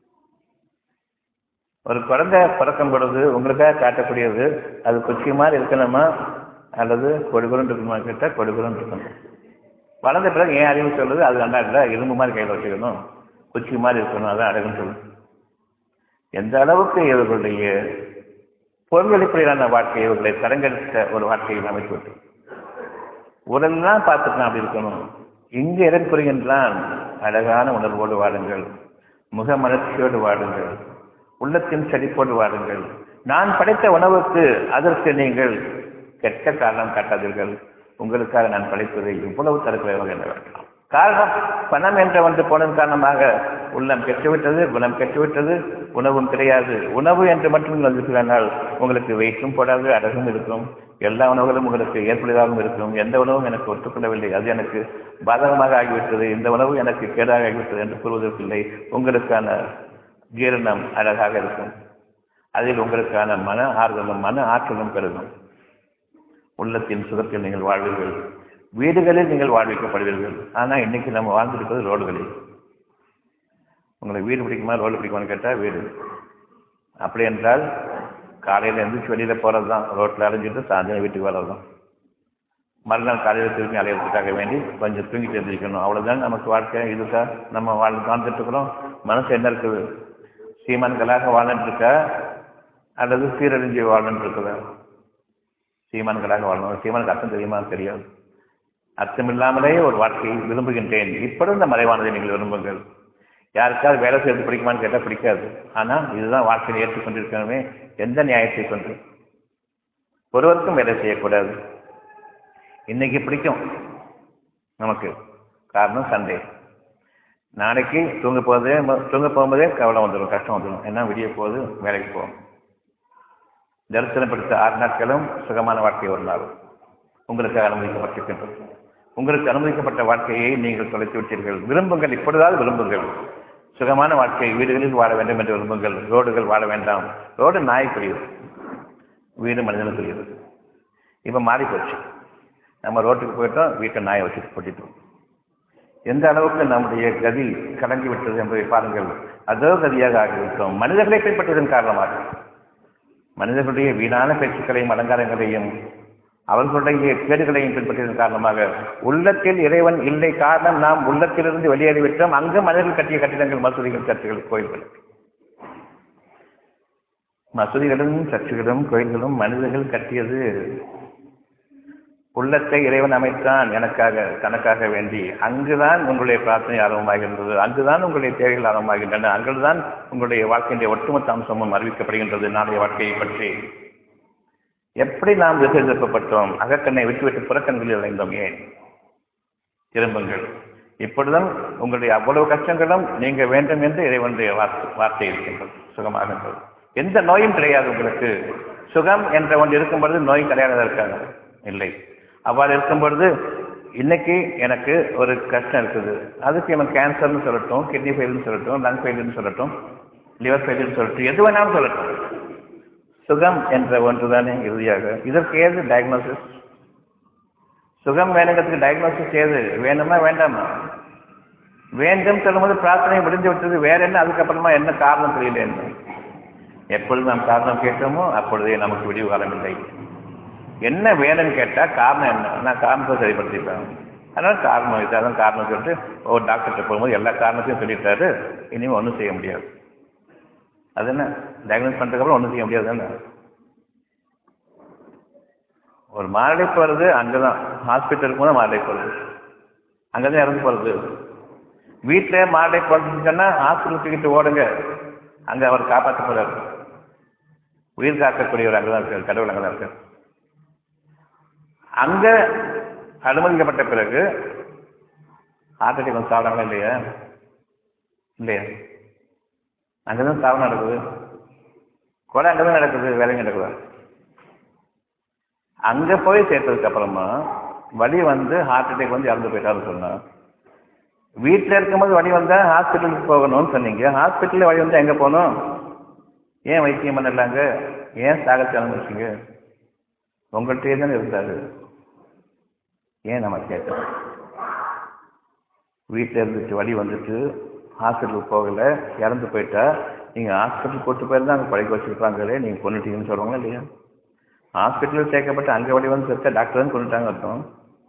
ஒரு குழந்தை பிறக்கும் பொழுது உங்களுக்காக காட்டக்கூடியது அது குச்சி மாதிரி இருக்கணுமா அல்லது கொடுகுலம் இருக்கணுமா கேட்டால் கொடுகுலம் இருக்கணும் வளர்ந்த பிறகு ஏன் அறிவு சொல்லுது அது நல்லா இல்லை இரும்பு மாதிரி கையில் வச்சுக்கணும் குச்சி மாதிரி இருக்கணும் அதான் அழகுன்னு சொல்லணும் எந்த அளவுக்கு இவர்களுடைய பொருள் அடிப்படையிலான வாழ்க்கை இவர்களை தரங்கெடுத்த ஒரு வாழ்க்கையை அமைத்து விட்டு உடல்லாம் பார்த்துக்கலாம் அப்படி இருக்கணும் இங்கு இடம் புரிகின்றான் அழகான உணர்வோடு வாடுங்கள் முக மலர்ச்சியோடு வாடுங்கள் உள்ளத்தின் செழிப்போடு வாடுங்கள் நான் படைத்த உணவுக்கு அதற்கு நீங்கள் கெட்ட காரணம் காட்டாதீர்கள் உங்களுக்காக நான் படைத்ததை இவ்வளவு தரக்குறைவாக என்ன வேண்டாம் காரணம் பணம் என்ற வந்து போனதன் காரணமாக உள்ளம் கெட்டுவிட்டது குணம் கெட்டுவிட்டது உணவும் கிடையாது உணவு என்று மட்டும் வந்திருக்கிறானால் உங்களுக்கு வெயிட்டும் போடாது அழகும் இருக்கும் எல்லா உணவுகளும் உங்களுக்கு ஏற்புடையதாகவும் இருக்கும் எந்த உணவும் எனக்கு ஒத்துக்கொள்ளவில்லை அது எனக்கு பாதகமாக ஆகிவிட்டது இந்த உணவு எனக்கு கேடாக ஆகிவிட்டது என்று கூறுவதற்கில்லை உங்களுக்கான ஜீரணம் அழகாக இருக்கும் அதில் உங்களுக்கான மன ஆறுதலும் மன ஆற்றலும் பெருகும் உள்ளத்தின் சுகத்தில் நீங்கள் வாழ்வீர்கள் வீடுகளில் நீங்கள் வாழ்விக்கப்படுவீர்கள் ஆனால் இன்னைக்கு நம்ம வாழ்ந்திருப்பது ரோடுகளில் உங்களுக்கு வீடு பிடிக்குமா ரோடு பிடிக்குமான்னு கேட்டால் வீடு அப்படி என்றால் காலையில் எழுந்திரிச்சு வெளியில் போகிறது தான் ரோட்டில் அலைஞ்சிட்டு சாயந்தரம் வீட்டுக்கு வர்றது தான் மறுநாள் காலையில் திரும்பி அலையிறதுக்காக வேண்டி கொஞ்சம் தூங்கிட்டு எழுந்திரிக்கணும் அவ்வளோதான் நமக்கு வாழ்க்கை இதுக்கா நம்ம வாழ் வாழ்ந்துட்டு இருக்கிறோம் மனசு என்ன இருக்குது சீமான்களாக வாழ்ந்துட்டு இருக்கா அல்லது சீரழிஞ்சு வாழ்ந்துட்டு இருக்குதா சீமான்களாக வாழணும் சீமானுக்கு அர்த்தம் தெரியுமா தெரியாது அர்த்தமில்லாமலே ஒரு வாழ்க்கையை விரும்புகின்றேன் இப்படி இந்த மறைவானதை நீங்கள் விரும்புங்கள் யாருக்காவது வேலை செய்யறது பிடிக்குமான்னு கேட்டால் பிடிக்காது ஆனால் இதுதான் வாழ்க்கையை ஏற்றுக்கொண்டிருக்கணுமே எந்த நியாயத்தை கொண்டு ஒருவருக்கும் வேலை செய்யக்கூடாது இன்னைக்கு பிடிக்கும் நமக்கு காரணம் சண்டே நாளைக்கு தூங்க போதே தூங்க போகும்போதே கவலை வந்துடும் கஷ்டம் வந்துடும் என்ன விடிய போகுது வேலைக்கு போகும் தரிசனப்படுத்த ஆறு நாட்களும் சுகமான வாழ்க்கை ஒரு நாள் உங்களுக்கு அனுமதிக்கப்பட்டிருக்கின்றது உங்களுக்கு அனுமதிக்கப்பட்ட வாழ்க்கையை நீங்கள் தொலைத்து விட்டீர்கள் விரும்புங்கள் இப்பொழுதாவது விரும்புங்கள் சுகமான வாழ்க்கை வீடுகளில் வாழ வேண்டும் என்று விரும்புங்கள் ரோடுகள் வாழ வேண்டாம் ரோடு நாய்க்குரியது வீடு மனிதனுக்குரியது இப்போ மாறி போச்சு நம்ம ரோட்டுக்கு போயிட்டோம் வீட்டை நாயை வச்சுட்டு போட்டிட்டோம் எந்த அளவுக்கு நம்முடைய கதி கலங்கி விட்டது என்பதை பாருங்கள் அதோ கதியாக ஆகிவிட்டோம் மனிதர்களை பின்பற்றதன் காரணமாக மனிதர்களுடைய வீணான பேச்சுக்களையும் அலங்காரங்களையும் அவர்களுடைய கேடுகளையும் பின்பற்றியதன் காரணமாக உள்ளத்தில் இறைவன் இல்லை காரணம் நாம் உள்ளத்திலிருந்து வெளியேறிவிட்டோம் அங்கு மனிதர்கள் கட்டிய கட்டிடங்கள் மசூதிகள் சர்ச்சுகள் கோயில்கள் மசூதிகளும் சர்ச்சுகளும் கோயில்களும் மனிதர்கள் கட்டியது உள்ளத்தை இறைவன் அமைத்தான் எனக்காக தனக்காக வேண்டி அங்குதான் உங்களுடைய பிரார்த்தனை ஆரம்பமாகின்றது அங்குதான் உங்களுடைய தேவைகள் ஆரம்பமாகின்றன அங்குதான் உங்களுடைய வாழ்க்கையினுடைய ஒட்டுமொத்த அம்சமும் அறிவிக்கப்படுகின்றது நாளைய வாழ்க்கையை பற்றி எப்படி நாம் திசை திருப்பப்பட்டோம் அகக்கண்ணை விட்டுவிட்டு புறக்கண்களில் அடைந்தோம் ஏன் திரும்புங்கள் இப்பொழுதும் உங்களுடைய அவ்வளவு கஷ்டங்களும் நீங்க வேண்டும் என்று இறைவனுடைய வார்த்தை வார்த்தை இருக்கின்றது சுகமாகின்றது எந்த நோயும் கிடையாது உங்களுக்கு சுகம் என்ற ஒன்று இருக்கும் பொழுது நோய் கிடையாது இருக்காங்க இல்லை அவ்வாறு இருக்கும் பொழுது இன்னைக்கு எனக்கு ஒரு கஷ்டம் இருக்குது அதுக்கு எனக்கு கேன்சர்னு சொல்லட்டும் கிட்னி ஃபெயில்னு சொல்லட்டும் லங் ஃபெயில்னு சொல்லட்டும் லிவர் ஃபெயில்னு சொல்லட்டும் எது வேணாலும் சொல்லட்டும் சுகம் என்ற ஒன்றுதானே இறுதியாக இதற்கு ஏது டயக்னோசிஸ் சுகம் வேணுங்கிறதுக்கு டயக்னோசிஸ் ஏது வேணுமா வேண்டாமா வேண்டும் சொல்லும்போது பிரார்த்தனை முடிஞ்சு விட்டது வேற என்ன அதுக்கப்புறமா என்ன காரணம் தெரியல என்ன எப்பொழுது நாம் காரணம் கேட்டோமோ அப்பொழுதே நமக்கு விடிவு காலம் இல்லை என்ன வேணும்னு கேட்டால் காரணம் என்ன நான் காரணத்தை சரிப்படுத்திப்பேன் அதனால காரணம் இது அதான் காரணம் சொல்லிட்டு ஒரு டாக்டர்கிட்ட போகும்போது எல்லா காரணத்தையும் சொல்லிட்டாரு இனிமேல் ஒன்றும் செய்ய முடியாது அது என்ன டயக்னோஸ் பண்ணுறதுக்கப்புறம் ஒன்றும் செய்ய முடியாது தானே ஒரு மாரடைப்பு வருது அங்கே தான் ஹாஸ்பிட்டலுக்கு போது மாரடைப்பு வருது அங்கே தான் இறந்து போகிறது வீட்டில் மாரடைப்பு வருதுன்னு சொன்னால் ஹாஸ்பிட்டல் தூக்கிட்டு ஓடுங்க அங்கே அவர் காப்பாற்ற போகிறார் உயிர் காக்கக்கூடியவர் அங்கே தான் இருக்கார் கடவுள் அங்கே தான் இருக்கார் அங்கே அனுமதிக்கப்பட்ட பிறகு ஹார்ட் அட்டாக் வந்து சாப்பிடாங்களா இல்லையா இல்லையா அங்கே தான் சாவு நடக்குது கொலை அங்கே தான் நடக்குது வேலைங்க நடக்குது அங்கே போய் சேர்த்ததுக்கு அப்புறமா வலி வந்து ஹார்ட் அட்டாக் வந்து இறந்து போயிட்டாருன்னு சொன்னா வீட்டில் இருக்கும்போது வலி வந்தால் ஹாஸ்பிட்டலுக்கு போகணும்னு சொன்னீங்க ஹாஸ்பிட்டலில் வலி வந்தால் எங்கே போகணும் ஏன் வைத்தியம் பண்ணலாங்க ஏன் சாகத்தை அனுமதிச்சிங்க உங்கள்கிட்டயே தானே இருந்தாரு ஏன் நம்ம கேட்கணும் வீட்டில் இருந்துட்டு வலி வந்துட்டு ஹாஸ்பிட்டலுக்கு போகலை இறந்து போயிட்டா நீங்கள் ஹாஸ்பிட்டல் கூட்டு போயிருந்தா அங்கே பழைக்க வச்சுருப்பாங்களே நீங்கள் கொண்டுட்டீங்கன்னு சொல்லுவாங்க இல்லையா ஹாஸ்பிட்டலில் சேர்க்கப்பட்டு அங்கே வழி வந்து செத்த டாக்டர் தான் கொண்டுட்டாங்க அர்த்தம்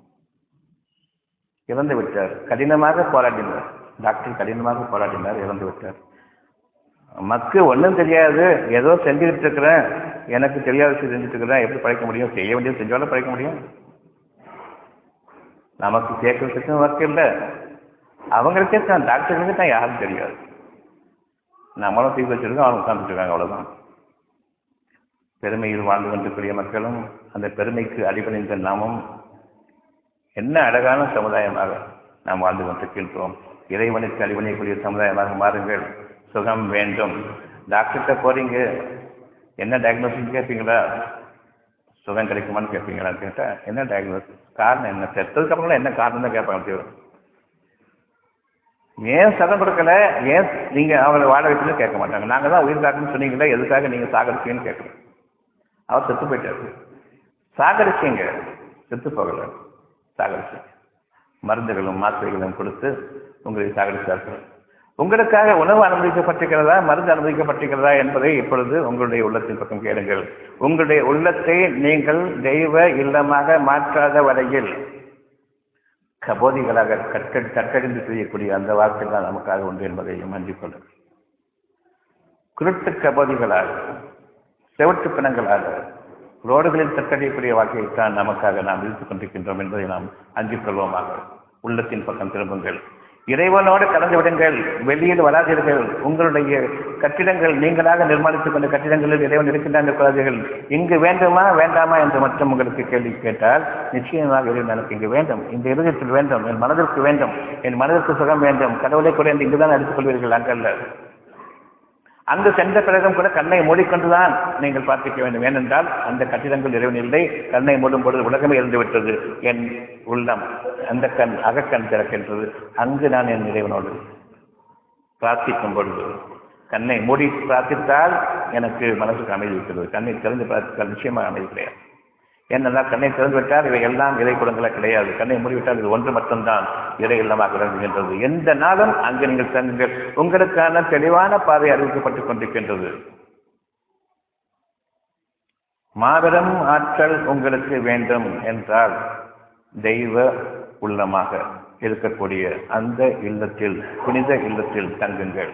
இறந்து விட்டார் கடினமாக போராடினார் டாக்டர் கடினமாக போராடினார் இறந்து விட்டார் மக்கு ஒன்றும் தெரியாது ஏதோ செஞ்சுக்கிட்டு இருக்கிறேன் எனக்கு தெரியாத விஷயம் செஞ்சுட்டு இருக்கிறேன் எப்படி பழைக்க முடியும் செய்ய வேண்டியது செஞ்சாலும் பழைக்க முடியும் நமக்கு கேட்கறதுக்கும் ஒர்க் இல்லை அவங்களுக்கே தான் டாக்டர்களுக்கு தான் யாரும் தெரியாது நம்மளும் தீர்வு வச்சிருக்கோம் அவங்க உட்காந்துட்டு இருக்காங்க அவ்வளோதான் பெருமையில் வாழ்ந்து கொண்டிருக்கூடிய மக்களும் அந்த பெருமைக்கு அடிபணிந்த நாமும் என்ன அழகான சமுதாயமாக நாம் வாழ்ந்து கொண்டிருக்கின்றோம் இறைவனுக்கு அடிபணியக்கூடிய சமுதாயமாக மாறுங்கள் சுகம் வேண்டும் டாக்டர்கிட்ட போறீங்க என்ன டயக்னோசிஸ் கேட்பீங்களா சுகம் கிடைக்குமான்னு கேட்பீங்களான்னு கேட்டால் என்ன டயக்னோசிஸ் காரணம் என்ன செத்ததுக்கு அப்புறம் என்ன காரணம் தான் கேட்பாங்க தீவிர ஏன் சதம் கொடுக்கல ஏன் நீங்க அவங்களை வாழ வைக்கணும்னு கேட்க மாட்டாங்க நாங்க தான் உயிர் காக்கணும்னு சொன்னீங்களா எதுக்காக நீங்க சாகடிச்சீங்கன்னு கேட்கணும் அவர் செத்து போயிட்டாரு சாகடிச்சீங்க செத்து போகல சாகடிச்சீங்க மருந்துகளும் மாத்திரைகளும் கொடுத்து உங்களை சாகடித்தார்கள் உங்களுக்காக உணவு அனுமதிக்கப்பட்டிருக்கிறதா மருந்து அனுமதிக்கப்பட்டிருக்கிறதா என்பதை இப்பொழுது உங்களுடைய உள்ளத்தின் பக்கம் கேளுங்கள் உங்களுடைய உள்ளத்தை நீங்கள் தெய்வ இல்லமாக மாற்றாத வரையில் கபோதிகளாக கற்க கற்றறிந்து செய்யக்கூடிய அந்த வார்த்தை தான் நமக்காக உண்டு என்பதையும் அஞ்சிக் கொள்ளுங்கள் குருட்டு கபோதிகளாக செவட்டு பிணங்களாக ரோடுகளில் தத்தடியக்கூடிய வாழ்க்கையைத்தான் நமக்காக நாம் விதித்துக் கொண்டிருக்கின்றோம் என்பதை நாம் அஞ்சிக் கொள்வோமாக உள்ளத்தின் பக்கம் திரும்புங்கள் இறைவனோடு கலந்து விடுங்கள் வெளியில் வராதீர்கள் உங்களுடைய கட்டிடங்கள் நீங்களாக நிர்மாணித்துக் கொண்ட கட்டிடங்களில் இறைவன் இருக்கின்றான் இருக்கிறார்கள் இங்கு வேண்டுமா வேண்டாமா என்று மட்டும் உங்களுக்கு கேள்வி கேட்டால் நிச்சயமாக இறைவன் எனக்கு இங்கு வேண்டும் இந்த இருதயத்தில் வேண்டும் என் மனதிற்கு வேண்டும் என் மனதிற்கு சுகம் வேண்டும் கடவுளை கூட என்று இங்குதான் அடித்துக் கொள்வீர்கள் அங்கல்ல அங்கு சென்ற பிறகும் கூட கண்ணை மூடிக்கொண்டுதான் நீங்கள் பார்த்திக்க வேண்டும் ஏனென்றால் அந்த கட்டிடங்கள் இறைவன் இல்லை கண்ணை மூடும் பொழுது உலகமே இருந்து விட்டது என் உள்ளம் அந்த கண் அகக்கண் திறக்கின்றது அங்கு நான் என் இறைவனோடு பிரார்த்திக்கும் பொழுது கண்ணை மூடி பிரார்த்தித்தால் எனக்கு மனசுக்கு அமைதி இருக்கிறது கண்ணை திறந்து பிரார்த்தித்தால் நிச்சயமாக அமைதி கிடையாது ஏனென்றால் கண்ணை திறந்து விட்டால் இவை எல்லாம் இறை குடங்களாக கிடையாது கண்ணை மூடிவிட்டால் இது ஒன்று மட்டும்தான் இறை இல்லமாக விளங்குகின்றது எந்த நாளும் அங்கு நீங்கள் தங்குங்கள் உங்களுக்கான தெளிவான பாதை அறிவிக்கப்பட்டுக் கொண்டிருக்கின்றது மாபெரும் ஆற்றல் உங்களுக்கு வேண்டும் என்றால் தெய்வ உள்ளமாக இருக்கக்கூடிய அந்த இல்லத்தில் புனித இல்லத்தில் தங்குங்கள்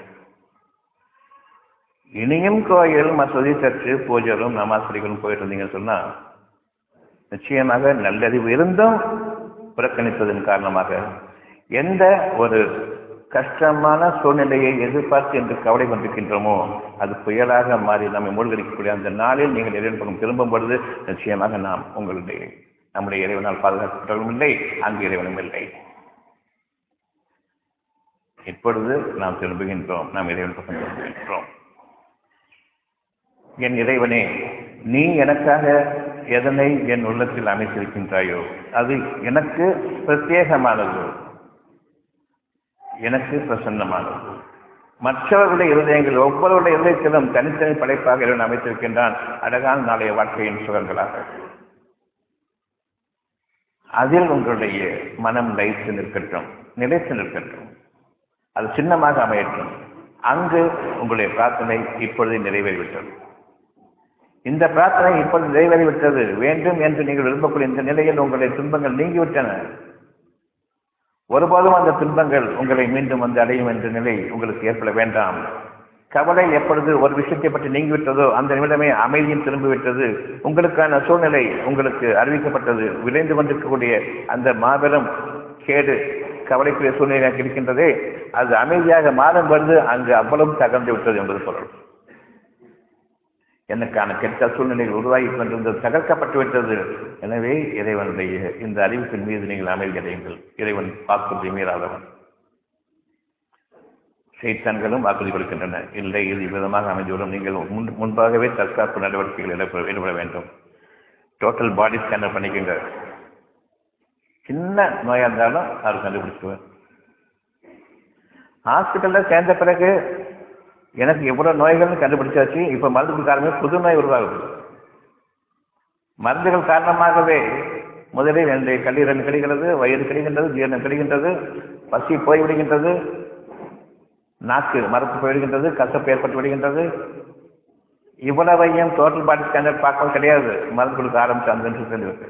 இனியும் கோயில் மசூதி சற்று பூஜரும் நமாஸ்திரிகளும் போயிட்டு இருந்தீங்கன்னு சொன்னா நிச்சயமாக நல்லறிவு இருந்தும் புறக்கணிப்பதன் காரணமாக எந்த ஒரு கஷ்டமான சூழ்நிலையை எதிர்பார்த்து என்று கவலை கொண்டிருக்கின்றோமோ அது புயலாக மாறி நம்மை மூழ்கடிக்கக்கூடிய அந்த நாளில் நீங்கள் இறைவன் பக்கம் திரும்பும் பொழுது நிச்சயமாக நாம் உங்களுடைய நம்முடைய இறைவனால் பாதுகாக்கப்பட்டவர்களும் இல்லை அங்கு இறைவனும் இல்லை இப்பொழுது நாம் திரும்புகின்றோம் நாம் இறைவன் பக்கம் திரும்புகின்றோம் என் இறைவனே நீ எனக்காக எதனை என் உள்ளத்தில் அமைத்திருக்கின்றாயோ அது எனக்கு பிரத்யேகமானது எனக்கு பிரசன்னமானது மற்றவர்களுடைய இருதயங்கள் ஒவ்வொருவருடைய இருதயத்திலும் தனித்தனி படைப்பாக இறைவன் அமைத்திருக்கின்றான் அழகான நாளைய வாழ்க்கையின் சுகங்களாக அதில் உங்களுடைய மனம் லைத்து நிற்கட்டும் நிலைத்து நிற்கட்டும் அது சின்னமாக அமையட்டும் அங்கு உங்களுடைய பிரார்த்தனை இப்பொழுது நிறைவேறிவிட்டது இந்த பிரார்த்தனை இப்பொழுது நிறைவேறிவிட்டது வேண்டும் என்று நீங்கள் விரும்பக்கூடிய இந்த நிலையில் உங்களுடைய துன்பங்கள் நீங்கிவிட்டன ஒருபோதும் அந்த துன்பங்கள் உங்களை மீண்டும் வந்து அடையும் என்ற நிலை உங்களுக்கு ஏற்பட வேண்டாம் கவலை எப்பொழுது ஒரு விஷயத்தை பற்றி நீங்கிவிட்டதோ அந்த நிமிடமே அமைதியும் திரும்பிவிட்டது உங்களுக்கான சூழ்நிலை உங்களுக்கு அறிவிக்கப்பட்டது விளைந்து கொண்டிருக்கக்கூடிய அந்த மாபெரும் கேடு கவலைக்குரிய சூழ்நிலையாக இருக்கின்றதே அது அமைதியாக மாறும் பொழுது அங்கு அவ்வளவு தகர்ந்து விட்டது என்பது பொருள் எனக்கான கெட்ட சூழ்நிலைகள் உருவாகி கொண்டிருந்தது தகர்க்கப்பட்டு விட்டது எனவே இறைவனுடைய இந்த அறிவிப்பின் மீது நீங்கள் அமைதி அடையுங்கள் இறைவன் வாக்குறுதி மீறாதவன் செய்தான்களும் வாக்குறுதி கொடுக்கின்றன இல்லை இது விதமாக அமைந்துவிடும் நீங்கள் முன் முன்பாகவே தற்காப்பு நடவடிக்கைகள் ஈடுபட ஈடுபட வேண்டும் டோட்டல் பாடி ஸ்கேனர் பண்ணிக்கோங்க சின்ன நோயா இருந்தாலும் அவர் கண்டுபிடிச்சுவேன் ஹாஸ்பிட்டல்ல சேர்ந்த பிறகு எனக்கு எவ்வளவு நோய்கள்னு கண்டுபிடிச்சாச்சு இப்ப மருந்து காரணமே புது நோய் உருவாகுது மருந்துகள் காரணமாகவே முதலில் என்னுடைய கல்லீரல் கிடைக்கிறது வயிறு கிடைக்கின்றது ஜீரணம் கிடைக்கின்றது பசி போய்விடுகின்றது நாக்கு மரத்து போய்விடுகின்றது கசப்பு ஏற்பட்டு விடுகின்றது இவ்வளவையும் டோட்டல் பாடி ஸ்கேனர் பார்க்கவும் கிடையாது மருந்து கொடுக்க ஆரம்பிச்சு அந்த நிமிஷத்துல இருக்கு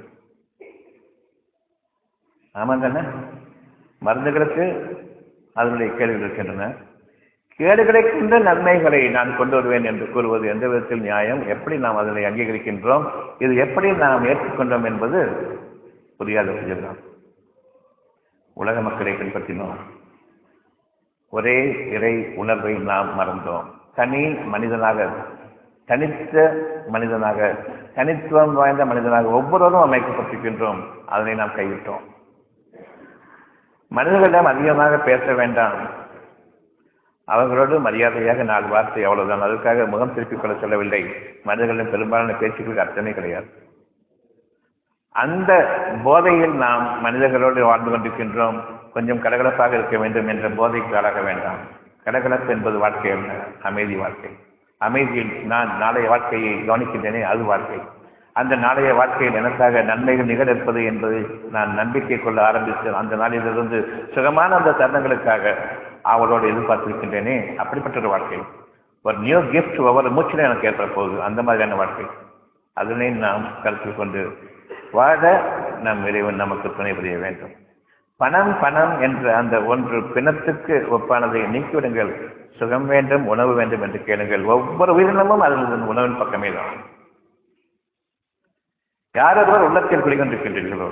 ஆமாம் தானே மருந்துகளுக்கு அதனுடைய கேடுகள் இருக்கின்றன கேடு கிடைக்கின்ற நன்மைகளை நான் கொண்டு வருவேன் என்று கூறுவது எந்த விதத்தில் நியாயம் எப்படி நாம் அதனை அங்கீகரிக்கின்றோம் இது எப்படி நாம் ஏற்றுக்கொண்டோம் என்பது புரியாத விஷயம்தான் உலக மக்களை பின்பற்றினோம் ஒரே இறை உணர்வை நாம் மறந்தோம் தனி மனிதனாக தனித்த மனிதனாக தனித்துவம் வாய்ந்த மனிதனாக ஒவ்வொருவரும் அமைக்கப்பட்டிருக்கின்றோம் அதனை நாம் கைவிட்டோம் மனிதர்களிடம் அதிகமாக பேச வேண்டாம் அவர்களோடு மரியாதையாக நாலு வார்த்தை அவ்வளவுதான் அதற்காக முகம் திருப்பிக் கொள்ள சொல்லவில்லை மனிதர்களின் பெரும்பாலான பேச்சுக்களுக்கு அர்த்தமே கிடையாது அந்த போதையில் நாம் மனிதர்களோடு வாழ்ந்து கொண்டிருக்கின்றோம் கொஞ்சம் கடகடப்பாக இருக்க வேண்டும் என்ற போதைக்கு ஆளாக வேண்டாம் கடகடப்பு என்பது வாழ்க்கை அல்ல அமைதி வாழ்க்கை அமைதியில் நான் நாளைய வாழ்க்கையை கவனிக்கின்றேனே அது வாழ்க்கை அந்த நாளைய வாழ்க்கையில் எனக்காக நன்மைகள் நிகழ இருப்பது என்பதை நான் நம்பிக்கை கொள்ள ஆரம்பித்து அந்த நாளிலிருந்து சுகமான அந்த தருணங்களுக்காக அவளோடு எதிர்பார்த்திருக்கின்றேனே அப்படிப்பட்ட ஒரு வாழ்க்கை ஒரு நியூ கிஃப்ட் ஒவ்வொரு மூச்சிலும் எனக்கு ஏற்பட போகுது அந்த மாதிரியான வாழ்க்கை அதனை நாம் கருத்தில் கொண்டு வாழ நம் இறைவன் நமக்கு துணை புரிய வேண்டும் பணம் பணம் என்ற அந்த ஒன்று பிணத்துக்கு ஒப்பானதை நீக்கிவிடுங்கள் சுகம் வேண்டும் உணவு வேண்டும் என்று கேளுங்கள் ஒவ்வொரு உயிரினமும் அதில் உணவின் பக்கமே தான் யாரொருவர் உள்ளத்தில் குடிகொண்டிருக்கின்றீர்களோ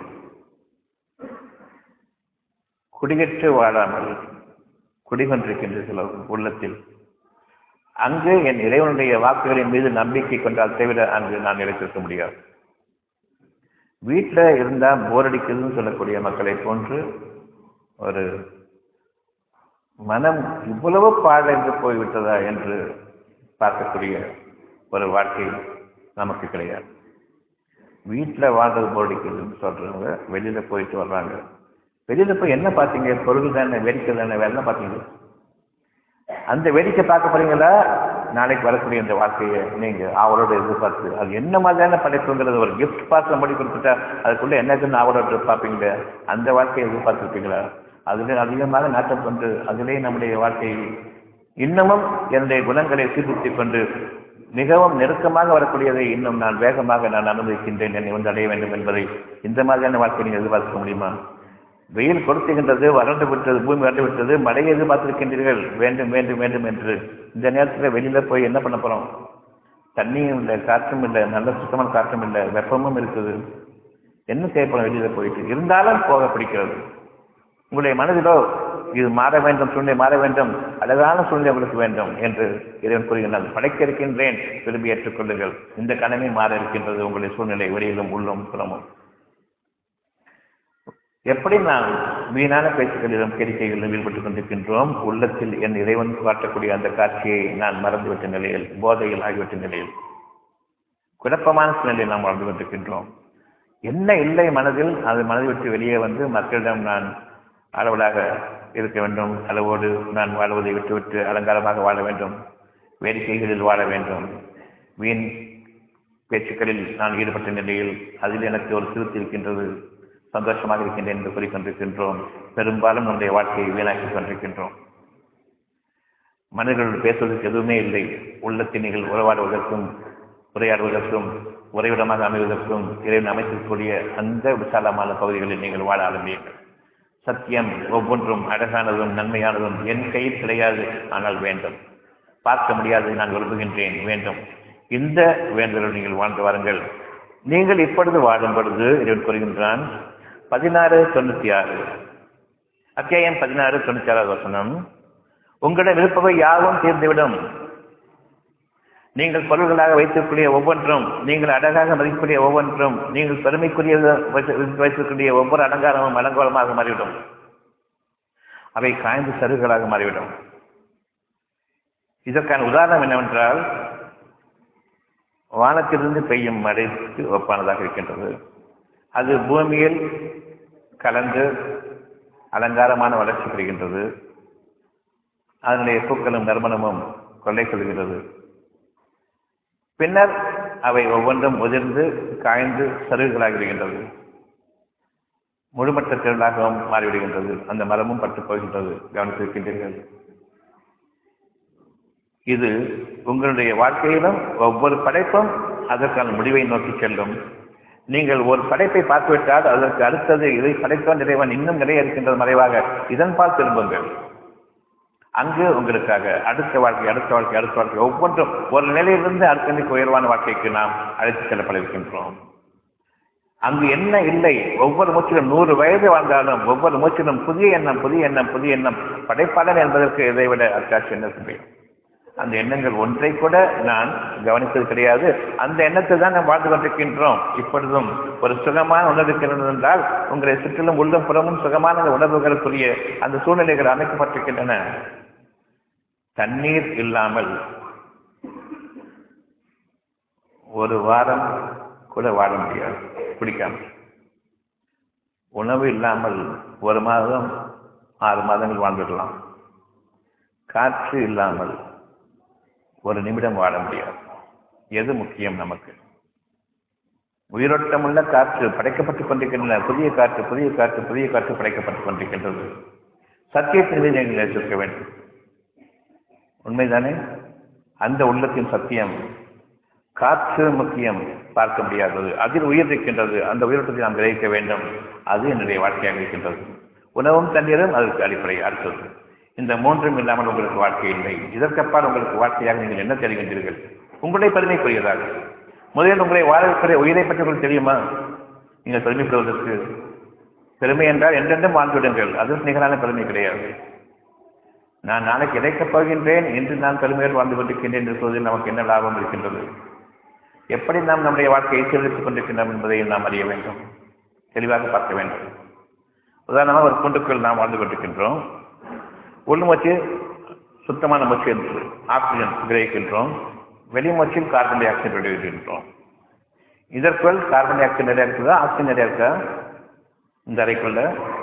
குடிகற்று வாழாமல் குடிகொண்டிருக்கின்றீர்களோ உள்ளத்தில் அங்கு என் இறைவனுடைய வாக்குகளின் மீது நம்பிக்கை கொண்டால் தவிர அங்கு நான் நிலைத்திருக்க முடியாது வீட்டில் இருந்தால் போர் அடிக்குதுன்னு சொல்லக்கூடிய மக்களை போன்று ஒரு மனம் இவ்வளவு பாழென்று போய்விட்டதா என்று பார்க்கக்கூடிய ஒரு வாழ்க்கை நமக்கு கிடையாது வீட்டில் வாழ்றது போர் அடிக்குதுன்னு சொல்றவங்க வெளியில போயிட்டு வர்றாங்க வெளியில போய் என்ன பார்த்தீங்க பொருள் தானே வேடிக்கை தானே வேலை பார்த்தீங்க அந்த வேடிக்கை பார்க்க போறீங்களா நாளைக்கு வரக்கூடிய இந்த வாழ்க்கையை நீங்க அவளோட எதிர்பார்த்து அது என்ன மாதிரியான படைப்புங்கிறது ஒரு கிஃப்ட் பார்க்க முடி கொடுத்துட்டா அதுக்குள்ள என்னதுன்னு அவளோட பார்ப்பீங்க அந்த வாழ்க்கையை எதிர்பார்த்துருப்பீங்களா அதுல அதிகமாக நாட்டம் கொண்டு அதிலே நம்முடைய வாழ்க்கையை இன்னமும் என்னுடைய குணங்களை சீர்திருத்திக் கொண்டு மிகவும் நெருக்கமாக வரக்கூடியதை இன்னும் நான் வேகமாக நான் அனுபவிக்கின்றேன் என்னை வந்து அடைய வேண்டும் என்பதை இந்த மாதிரியான வாழ்க்கையை நீங்கள் எதிர்பார்க்க முடியுமா வெயில் கொடுத்துகின்றது வறண்டு விட்டது பூமி வறண்டு விட்டது மழையை எதிர்பார்த்திருக்கின்றீர்கள் வேண்டும் வேண்டும் வேண்டும் என்று இந்த நேரத்தில் வெளியில போய் என்ன பண்ண போறோம் தண்ணியும் இல்லை காற்றும் இல்லை நல்ல சுத்தமான காற்றும் இல்லை வெப்பமும் இருக்குது என்ன செய்ய போறோம் வெளியில போயிட்டு இருந்தாலும் போக பிடிக்கிறது உங்களுடைய மனதிலோ இது மாற வேண்டும் சூழ்நிலை மாற வேண்டும் அழகான சூழ்நிலை உங்களுக்கு வேண்டும் என்று இறைவன் கூறுகின்றான் படைக்க இருக்கின்றேன் விரும்பி ஏற்றுக்கொள்ளுங்கள் இந்த கணமே மாற இருக்கின்றது உங்களுடைய சூழ்நிலை வெளியிலும் உள்ளும் புறமும் எப்படி நாம் வீணான பேச்சுக்களிலும் கேளிக்கைகளிலும் ஈடுபட்டுக் கொண்டிருக்கின்றோம் உள்ளத்தில் என் இறைவன் காட்டக்கூடிய அந்த காட்சியை நான் மறந்துவிட்ட நிலையில் போதையில் ஆகிவிட்ட நிலையில் குழப்பமான சூழ்நிலையில் நாம் வாழ்ந்து கொண்டிருக்கின்றோம் என்ன இல்லை மனதில் அது மனதை விட்டு வெளியே வந்து மக்களிடம் நான் அளவலாக இருக்க வேண்டும் அளவோடு நான் வாழ்வதை விட்டுவிட்டு அலங்காரமாக வாழ வேண்டும் வேடிக்கைகளில் வாழ வேண்டும் வீண் பேச்சுக்களில் நான் ஈடுபட்ட நிலையில் அதில் எனக்கு ஒரு திருப்தி இருக்கின்றது சந்தோஷமாக இருக்கின்றேன் என்று கூறிக்கொண்டிருக்கின்றோம் பெரும்பாலும் நம்முடைய வாழ்க்கையை வீணாக்கி கொண்டிருக்கின்றோம் மனிதர்கள் பேசுவதற்கு எதுவுமே இல்லை உள்ளத்தினிகள் உறவாடுவதற்கும் உரையாடுவதற்கும் உறைவிடமாக அமைவதற்கும் இறைவன் அமைத்திருக்கக்கூடிய அந்த விசாலமான பகுதிகளில் நீங்கள் வாழ ஆரம்பியுங்கள் சத்தியம் ஒவ்வொன்றும் அழகானதும் நன்மையானதும் என் கையில் கிடையாது ஆனால் வேண்டும் பார்க்க முடியாது நான் விரும்புகின்றேன் வேண்டும் இந்த வேண்டுதல் நீங்கள் வாழ்ந்து வாருங்கள் நீங்கள் இப்பொழுது வாழும் பொழுது இறைவன் கூறுகின்றான் பதினாறு தொண்ணூத்தி ஆறு அத்தியாயம் பதினாறு தொண்ணூத்தி ஆறாவது வசனம் உங்களிடம் இருப்பவை யாவும் தீர்ந்துவிடும் நீங்கள் பொருள்களாக வைத்திருக்கக்கூடிய ஒவ்வொன்றும் நீங்கள் அழகாக மதிக்கக்கூடிய ஒவ்வொன்றும் நீங்கள் பெருமைக்குரிய வைத்திருக்கக்கூடிய ஒவ்வொரு அலங்காரமும் அலங்கோலமாக மாறிவிடும் அவை காய்ந்து சருகளாக மாறிவிடும் இதற்கான உதாரணம் என்னவென்றால் வானத்திலிருந்து பெய்யும் மழைக்கு ஒப்பானதாக இருக்கின்றது அது பூமியில் கலந்து அலங்காரமான வளர்ச்சி பெறுகின்றது அதனுடைய பூக்களும் நறுமணமும் கொள்ளை கொள்கிறது பின்னர் அவை ஒவ்வொன்றும் உதிர்ந்து காய்ந்து சருகுகளாகிவிடுகின்றது முழுமட்ட திரளாகவும் மாறிவிடுகின்றது அந்த மரமும் பட்டு போகின்றது கவனித்திருக்கின்றீர்கள் இது உங்களுடைய வாழ்க்கையிலும் ஒவ்வொரு படைப்பும் அதற்கான முடிவை நோக்கி செல்லும் நீங்கள் ஒரு படைப்பை பார்த்துவிட்டால் அதற்கு அடுத்தது இதை படைத்தோன் இறைவன் இன்னும் நிறைய இருக்கின்றது மறைவாக இதன் பால் திரும்புங்கள் அங்கு உங்களுக்காக அடுத்த வாழ்க்கை அடுத்த வாழ்க்கை அடுத்த வாழ்க்கை ஒவ்வொன்றும் ஒரு நிலையிலிருந்து அடுத்த நிலைக்கு உயர்வான வாழ்க்கைக்கு நாம் அழைத்து செல்லப்பட இருக்கின்றோம் அங்கு என்ன இல்லை ஒவ்வொரு மூச்சிலும் நூறு வயது வாழ்ந்தாலும் ஒவ்வொரு மூச்சிலும் புதிய எண்ணம் புதிய எண்ணம் புதிய எண்ணம் படைப்பாளன் என்பதற்கு இதை விட அத்தாட்சி என்ன முடியும் அந்த எண்ணங்கள் ஒன்றை கூட நான் கவனிப்பது கிடையாது அந்த எண்ணத்தை தான் நாம் வாழ்ந்து கொண்டிருக்கின்றோம் இப்பொழுதும் ஒரு சுகமான உணர்வு இருக்கிறது என்றால் உங்களை சுற்றிலும் உள்ளும் புறமும் சுகமான அந்த உணர்வுகளுக்குரிய அந்த சூழ்நிலைகள் அமைக்கப்பட்டிருக்கின்றன தண்ணீர் இல்லாமல் ஒரு வாரம் கூட வாழ முடியாது குடிக்காமல் உணவு இல்லாமல் ஒரு மாதம் ஆறு மாதங்கள் வாழ்ந்துடலாம் காற்று இல்லாமல் ஒரு நிமிடம் வாழ முடியாது எது முக்கியம் நமக்கு உயிரோட்டமுள்ள காற்று படைக்கப்பட்டுக் கொண்டிருக்கின்றன புதிய காற்று புதிய காற்று புதிய காற்று படைக்கப்பட்டுக் கொண்டிருக்கின்றது சத்தியத்தின் மீது நீங்கள் நேசிக்க வேண்டும் உண்மைதானே அந்த உள்ளத்தின் சத்தியம் காற்று முக்கியம் பார்க்க முடியாதது அதில் உயிர் இருக்கின்றது அந்த உயிரோட்டத்தை நாம் கிரகிக்க வேண்டும் அது என்னுடைய வாழ்க்கையாக இருக்கின்றது உணவும் தண்ணீரும் அதற்கு அடிப்படை அடுத்தது இந்த மூன்றும் இல்லாமல் உங்களுக்கு வாழ்க்கை இல்லை இதற்கப்பால் உங்களுக்கு வாழ்க்கையாக நீங்கள் என்ன தெரிகின்றீர்கள் உங்களுடைய பெருமைக்குரியதாக முதலில் உங்களை வாழ வைக்கிற உயிரை பற்றி உங்களுக்கு தெரியுமா நீங்கள் பெருமைப்படுவதற்கு பெருமை என்றால் என்றென்றும் வாழ்ந்துவிடுங்கள் அது நிகரான பெருமை கிடையாது நான் நாளைக்கு இறைக்கப் போகின்றேன் என்று நான் பெருமையோடு வாழ்ந்து கொண்டிருக்கின்றேன் என்று சொல்வதில் நமக்கு என்ன லாபம் இருக்கின்றது எப்படி நாம் நம்முடைய வாழ்க்கையை சீரழித்துக் கொண்டிருக்கின்றோம் என்பதை நாம் அறிய வேண்டும் தெளிவாக பார்க்க வேண்டும் உதாரணமாக ஒரு குண்டுக்குள் நாம் வாழ்ந்து கொண்டிருக்கின்றோம் உள்மூச்சு சுத்தமான மூச்சு என்று ஆக்சிஜன் கிரகிக்கின்றோம் வெளிமூச்சில் கார்பன் டை ஆக்சைடு வெளியிடுகின்றோம் இதற்குள் கார்பன் டை ஆக்சைடு நிறைய இருக்குதா ஆக்சிஜன் நிறைய இருக்கா இந்த அறைக்குள்ள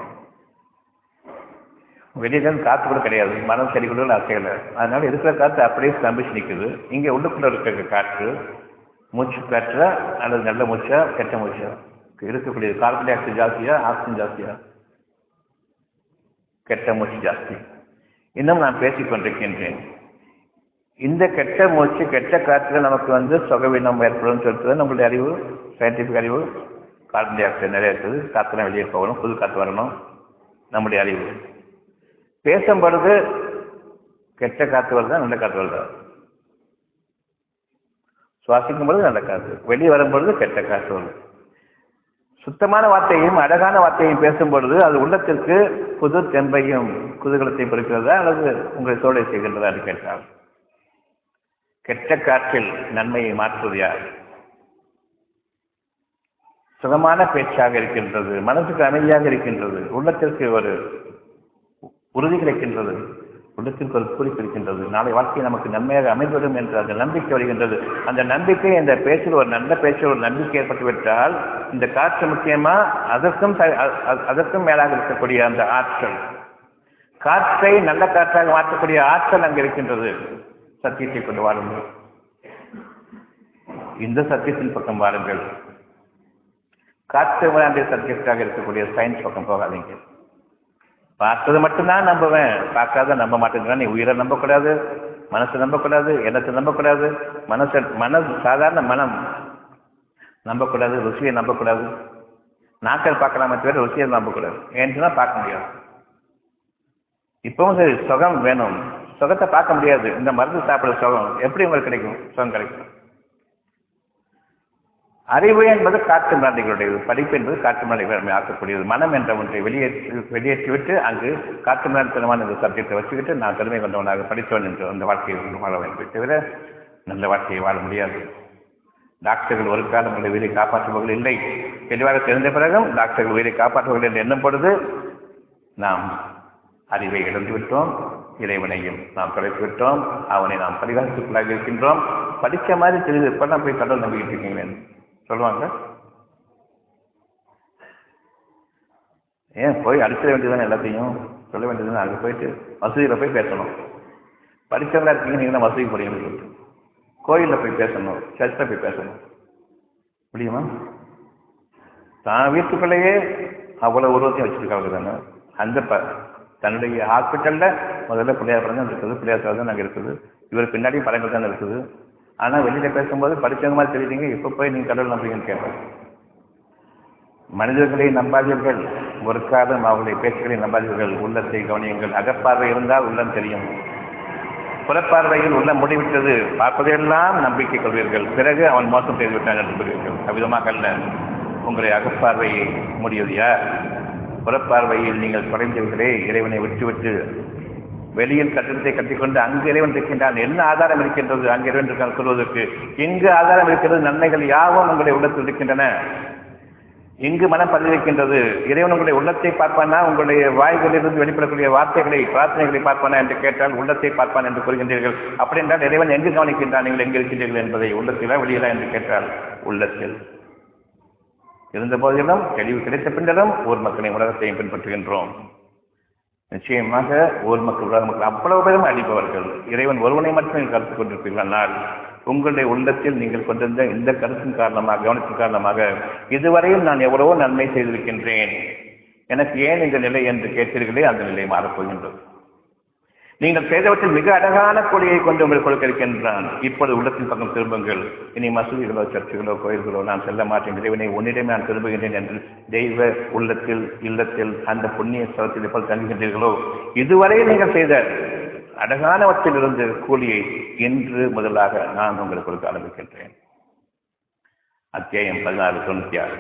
வெளியில காற்று கூட கிடையாது மரம் செடி கூட அசையல அதனால இருக்கிற காற்று அப்படியே ஸ்தம்பிச்சு நிற்குது இங்க உள்ளுக்குள்ள இருக்கிற காற்று மூச்சு காற்றா அல்லது நல்ல மூச்சா கெட்ட மூச்சா இருக்கக்கூடிய கார்பன் டை ஆக்சைடு ஜாஸ்தியா ஆக்சிஜன் ஜாஸ்தியா கெட்ட மூச்சு ஜாஸ்தி இன்னும் நான் பேசிக் கொண்டிருக்கின்றேன் இந்த கெட்ட மூச்சு கெட்ட காற்றுல நமக்கு வந்து சுகவீனம் ஏற்படும் சொல்றது நம்மளுடைய அறிவு சயின்டிபிக் அறிவு கார்பன் டை ஆக்சைடு நிறைய இருக்குது காற்றுலாம் வெளியே போகணும் புது காற்று வரணும் நம்முடைய அறிவு பேசும் பொழுது கெட்ட காற்று வருதா நல்ல காற்று வருதா சுவாசிக்கும் பொழுது நல்ல காற்று வெளியே வரும் பொழுது கெட்ட காற்று வருது சுத்தமான வார்த்தையும் அழகான வார்த்தையும் பேசும் பொழுது அது உள்ளத்திற்கு புது தெம்பையும் குதூகலத்தையும் கொடுக்கிறதா அல்லது உங்களை சோழை செய்கின்றதா என்று கேட்டால் கெட்ட காற்றில் நன்மையை மாற்றுவது யார் சுகமான பேச்சாக இருக்கின்றது மனசுக்கு அமைதியாக இருக்கின்றது உள்ளத்திற்கு ஒரு உறுதி கிடைக்கின்றது உள்ளத்திற்கு ஒரு குறிப்பு இருக்கின்றது நாளை வாழ்க்கை நமக்கு நன்மையாக அமைந்துவிடும் என்ற அந்த நம்பிக்கை வருகின்றது அந்த நம்பிக்கை இந்த பேச்சில் ஒரு நல்ல பேச்சில் ஒரு நம்பிக்கை ஏற்பட்டுவிட்டால் இந்த காற்று முக்கியமா அதற்கும் த- அ- அ- அதற்கும் மேலாக இருக்கக்கூடிய அந்த ஆற்றல் காற்றை நல்ல காற்றாக மாற்றக்கூடிய ஆற்றல் அங்கு இருக்கின்றது சத்தியத்தை கொண்டு வாருங்கள் இந்த சத்தியத்தின் பக்கம் வாருங்கள் காற்று விளையாண்டிய சப்ஜெக்டாக இருக்கக்கூடிய சயின்ஸ் பக்கம் போகாதீங்க பார்த்தது மட்டும்தான் நம்புவேன் பார்க்காத நம்ப மாட்டேங்கிறான் நீ உயிரை நம்பக்கூடாது மனசை நம்பக்கூடாது எண்ணத்தை நம்பக்கூடாது மனசை மன சாதாரண மனம் நம்பக்கூடாது ருசியை நம்பக்கூடாது நாக்கள் பார்க்கலாமே தவிர ருசியை நம்பக்கூடாது ஏன்னு தான் பார்க்க முடியாது இப்பவும் சரி சுகம் வேணும் சுகத்தை பார்க்க முடியாது இந்த மருந்து சாப்பிடுற சுகம் எப்படி உங்களுக்கு கிடைக்கும் சுகம் கிடைக்கும் அறிவு என்பது காற்று மிராண்டிகளுடையது படிப்பு என்பது காற்று மிராண்டிகளை ஆக்கக்கூடியது மனம் என்ற ஒன்றை வெளியேற்றி வெளியேற்றிவிட்டு அங்கு காற்று மிராண்டித்தனமான இந்த சப்ஜெக்டை வச்சுக்கிட்டு நான் பெருமை கொண்டவனாக படித்தவன் என்று அந்த வாழ்க்கையை வாழ வேண்டும் தவிர நல்ல வாழ்க்கையை வாழ முடியாது டாக்டர்கள் ஒரு காலம் உங்களை உயிரை காப்பாற்றுபவர்கள் இல்லை தெளிவாக தெரிந்த பிறகும் டாக்டர்கள் உயிரை காப்பாற்றுபவர்கள் என்று எண்ணும் பொழுது நாம் அறிவை இழந்து விட்டோம் இறைவனையும் நாம் தொலைத்து விட்டோம் அவனை நாம் பரிகாரத்துக்குள்ளாக இருக்கின்றோம் படித்த மாதிரி தெரியுது இப்பெல்லாம் போய் கடவுள் நம்பிக்கிட்டு இருக்கீங்களேன்னு சொல்லுவாங்க ஏன் போய் அடிச்சிட வேண்டியதுதானே எல்லாத்தையும் சொல்ல வேண்டியதுதானே அங்கே போயிட்டு மசூதியில் போய் பேசணும் படித்தவங்களா இருக்கீங்க நீங்கள் தான் மசூதி போறீங்கன்னு சொல்லிட்டு கோயிலில் போய் பேசணும் சர்ச்சில் போய் பேசணும் முடியுமா தான் வீட்டுக்குள்ளேயே அவ்வளோ உருவத்தையும் வச்சிருக்காங்க தானே அந்த ப தன்னுடைய ஹாஸ்பிட்டலில் முதல்ல பிள்ளையார் படம் தான் இருக்குது பிள்ளையார் சார் தான் அங்கே இருக்குது இவர் பின்னாடி படங்கள் தான் இருக்குது ஆனால் வெளியில் பேசும்போது படித்தவங்க மாதிரி தெரியுறீங்க இப்போ போய் நீங்கள் கடவுள் நம்புறீங்கன்னு கேட்பேன் மனிதர்களை நம்பாதீர்கள் ஒரு காலம் அவர்களுடைய பேச்சுக்களை நம்பாதீர்கள் உள்ளத்தை கவனியுங்கள் அகப்பார்வை இருந்தால் உள்ளம் தெரியும் புறப்பார்வையில் உள்ள முடிவிட்டது பார்ப்பதையெல்லாம் நம்பிக்கை கொள்வீர்கள் பிறகு அவன் மோசம் செய்து விட்டான் என்று கூறுவீர்கள் அவ்விதமாக அல்ல உங்களுடைய அகப்பார்வையை முடியது யார் புறப்பார்வையில் நீங்கள் தொலைந்தவர்களே இறைவனை விட்டுவிட்டு வெளியில் கட்டிடத்தை கட்டிக்கொண்டு அங்கு இறைவன் இருக்கின்றான் என்ன ஆதாரம் இருக்கின்றது அங்கு இறைவன் இருக்கான் சொல்வதற்கு எங்கு ஆதாரம் இருக்கிறது நன்மைகள் யாவும் உங்களுடைய உள்ளத்தில் இருக்கின்றன எங்கு மனம் பதிவிருக்கின்றது இறைவன் உங்களுடைய உள்ளத்தை பார்ப்பானா உங்களுடைய வாய்களிலிருந்து வெளிப்படக்கூடிய வார்த்தைகளை பிரார்த்தனைகளை பார்ப்பானா என்று கேட்டால் உள்ளத்தை பார்ப்பான் என்று கூறுகின்றீர்கள் அப்படி என்றால் இறைவன் எங்கு கவனிக்கின்றான் நீங்கள் எங்கு இருக்கின்றீர்கள் என்பதை உள்ளத்திலா வெளியிலா என்று கேட்டால் உள்ளத்தில் இருந்த போதிலும் தெளிவு கிடைத்த பின்னரும் ஊர் மக்களின் உலகத்தையும் பின்பற்றுகின்றோம் நிச்சயமாக ஊர் மக்கள் உலக மக்கள் அவ்வளவு பேரும் அடிப்பவர்கள் இறைவன் ஒருவனை மட்டுமே கருத்து கொண்டிருப்பீர்கள் ஆனால் உங்களுடைய உள்ளத்தில் நீங்கள் கொண்டிருந்த இந்த கருத்தின் காரணமாக கவனத்தின் காரணமாக இதுவரையில் நான் எவ்வளவோ நன்மை செய்திருக்கின்றேன் எனக்கு ஏன் இந்த நிலை என்று கேட்டீர்களே அந்த நிலை மாறப்போகின்றது நீங்கள் செய்தவற்றில் மிக அழகான கொடியை கொண்டு உங்களுக்கு கொடுக்க இருக்கின்றான் இப்பொழுது உள்ளத்தின் பக்கம் திரும்புங்கள் இனி மசூதிகளோ சர்ச்சுகளோ கோயில்களோ நான் செல்ல மாட்டேன் இறைவனை உன்னிடமே நான் திரும்புகின்றேன் என்று தெய்வ உள்ளத்தில் இல்லத்தில் அந்த புண்ணிய ஸ்தலத்தில் எப்போது தங்குகின்றீர்களோ இதுவரை நீங்கள் செய்த அழகானவற்றிலிருந்து கூலியை இன்று முதலாக நான் உங்களுக்கு கொடுக்க ஆரம்பிக்கின்றேன் அத்தியாயம் பதினாறு தொண்ணூத்தி ஆறு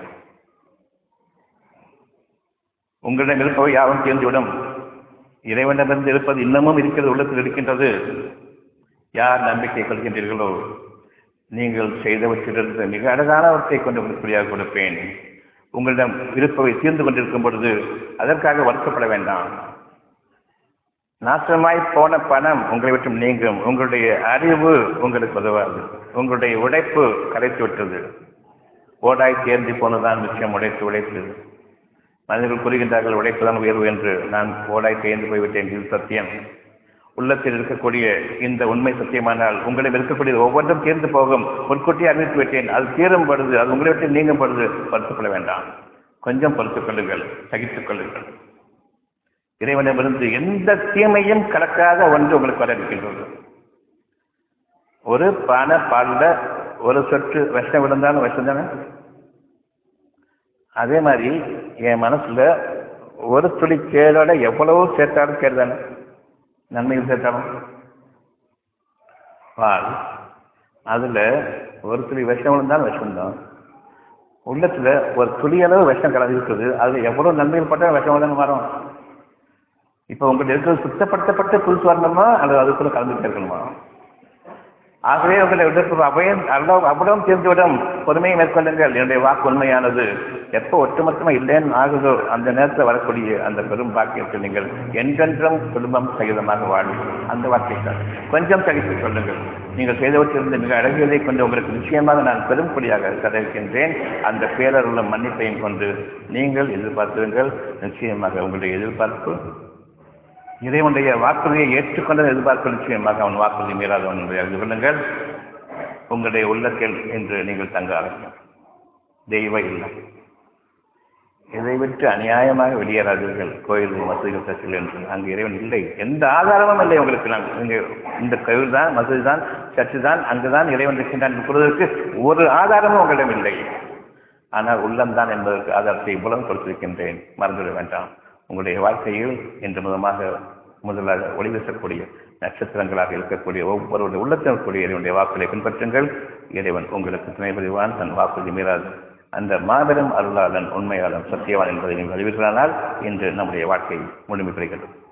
உங்களிடம் இருப்பவை யாரும் தீர்ந்துவிடும் இறைவனிடமிருந்து இருப்பது இன்னமும் இருக்கிறது உள்ளத்தில் இருக்கின்றது யார் நம்பிக்கை கொள்கின்றீர்களோ நீங்கள் செய்தவற்றிலிருந்து மிக அழகானவற்றை கொண்டு உங்களுக்குரியாக கொடுப்பேன் உங்களிடம் இருப்பவை தீர்ந்து கொண்டிருக்கும் பொழுது அதற்காக வருத்தப்பட வேண்டாம் நாசமாய் போன பணம் உங்களை விட்டும் நீங்கும் உங்களுடைய அறிவு உங்களுக்கு உதவாது உங்களுடைய உழைப்பு கரைத்து விட்டது ஓடாய் தேர்ந்து போனதான் விஷயம் உழைத்து உழைத்தது மனிதர்கள் கூறுகின்றார்கள் உழைப்புதான் உயர்வு என்று நான் ஓடாய் தேர்ந்து போய்விட்டேன் இது சத்தியம் உள்ளத்தில் இருக்கக்கூடிய இந்த உண்மை சத்தியமானால் உங்களிடம் இருக்கக்கூடிய ஒவ்வொன்றும் தீர்ந்து போகும் முன்கூட்டியே அறிவித்து விட்டேன் அது தீரும் பொழுது அது உங்களை விட்டு நீங்கும் பொழுது பொறுத்துக்கொள்ள வேண்டாம் கொஞ்சம் பொறுத்துக் கொள்ளுங்கள் சகித்துக் கொள்ளுங்கள் இறைவனிடமிருந்து எந்த தீமையும் கலக்காத ஒன்று உங்களுக்கு வர இருக்கின்றது ஒரு பானை பாலில் ஒரு சொட்டு விஷம் விழுந்தாலும் விஷம் தானே அதே மாதிரி என் மனசுல ஒரு துளி கேடோட எவ்வளவோ சேர்த்தாலும் கேடு தானே நன்மைகள் சேர்த்தாலும் பால் அதுல ஒரு துளி விஷம் விழுந்தாலும் விஷம் தான் உள்ளத்துல ஒரு துளி அளவு விஷம் கலந்து இருக்குது அதுல எவ்வளவு நன்மைகள் பட்டாலும் விஷம் விழுந்தாலும் வரும் இப்ப உங்கள்கிட்ட இருக்கிறது சுத்தப்படுத்தப்பட்ட புதுசு வரணுமா அல்லது அதுக்குள்ள கலந்துட்டு இருக்கணுமா ஆகவே உங்களை விடுப்பு அபயம் அல்ல அவ்வளவும் தீர்ந்துவிடும் பொறுமையை மேற்கொள்ளுங்கள் என்னுடைய வாக்கு உண்மையானது எப்போ ஒட்டுமொத்தமா இல்லைன்னு ஆகுதோ அந்த நேரத்தில் வரக்கூடிய அந்த பெரும் பாக்கியத்தில் நீங்கள் என்றென்றும் குடும்பம் சகிதமாக வாழும் அந்த வார்த்தை தான் கொஞ்சம் சகித்துக் கொள்ளுங்கள் நீங்கள் செய்தவற்றிலிருந்து மிக அழகியதை கொண்டு உங்களுக்கு நிச்சயமாக நான் பெரும் கொடியாக தருகின்றேன் அந்த பேரருளும் மன்னிப்பையும் கொண்டு நீங்கள் எதிர்பார்த்திருங்கள் நிச்சயமாக உங்களுடைய எதிர்பார்ப்பு இறைவனுடைய வாக்குறுதியை ஏற்றுக்கொண்ட எதிர்பார்ப்பு நிச்சயமாக அவன் வாக்குறுதி மீறாதவன் என்பதை அறிந்து கொள்ளுங்கள் உங்களுடைய உள்ளத்தில் என்று நீங்கள் தங்க ஆரம்பிக்கும் தெய்வ இல்லம் இதை விட்டு அநியாயமாக வெளியேறாதீர்கள் கோயில் மசூதிகள் சர்ச்சில் என்று அங்கு இறைவன் இல்லை எந்த ஆதாரமும் இல்லை உங்களுக்கு நான் இங்கே இந்த கோயில் தான் மசூதி தான் சர்ச்சு தான் அங்குதான் இறைவன் இருக்கின்றான் என்று கூறுவதற்கு ஒரு ஆதாரமும் உங்களிடம் இல்லை ஆனால் உள்ளம்தான் என்பதற்கு ஆதாரத்தை இவ்வளவு கொடுத்திருக்கின்றேன் மறந்துவிட வேண்டாம் உங்களுடைய வாழ்க்கையில் இன்று முதமாக முதலாக ஒளி வீசக்கூடிய நட்சத்திரங்களாக இருக்கக்கூடிய ஒவ்வொருவருடைய உள்ளத்தில் இருக்கக்கூடிய இறைவனுடைய வாக்குகளை பின்பற்றுங்கள் இறைவன் உங்களுக்கு துணை புரிவான் தன் வாக்குறுதி மீறாது அந்த மாபெரும் அருளாளன் உண்மையாளன் சத்தியவான் என்பதை நீங்கள் அறிவிக்கிறானால் இன்று நம்முடைய வாழ்க்கை முழுமை பெறுகிறது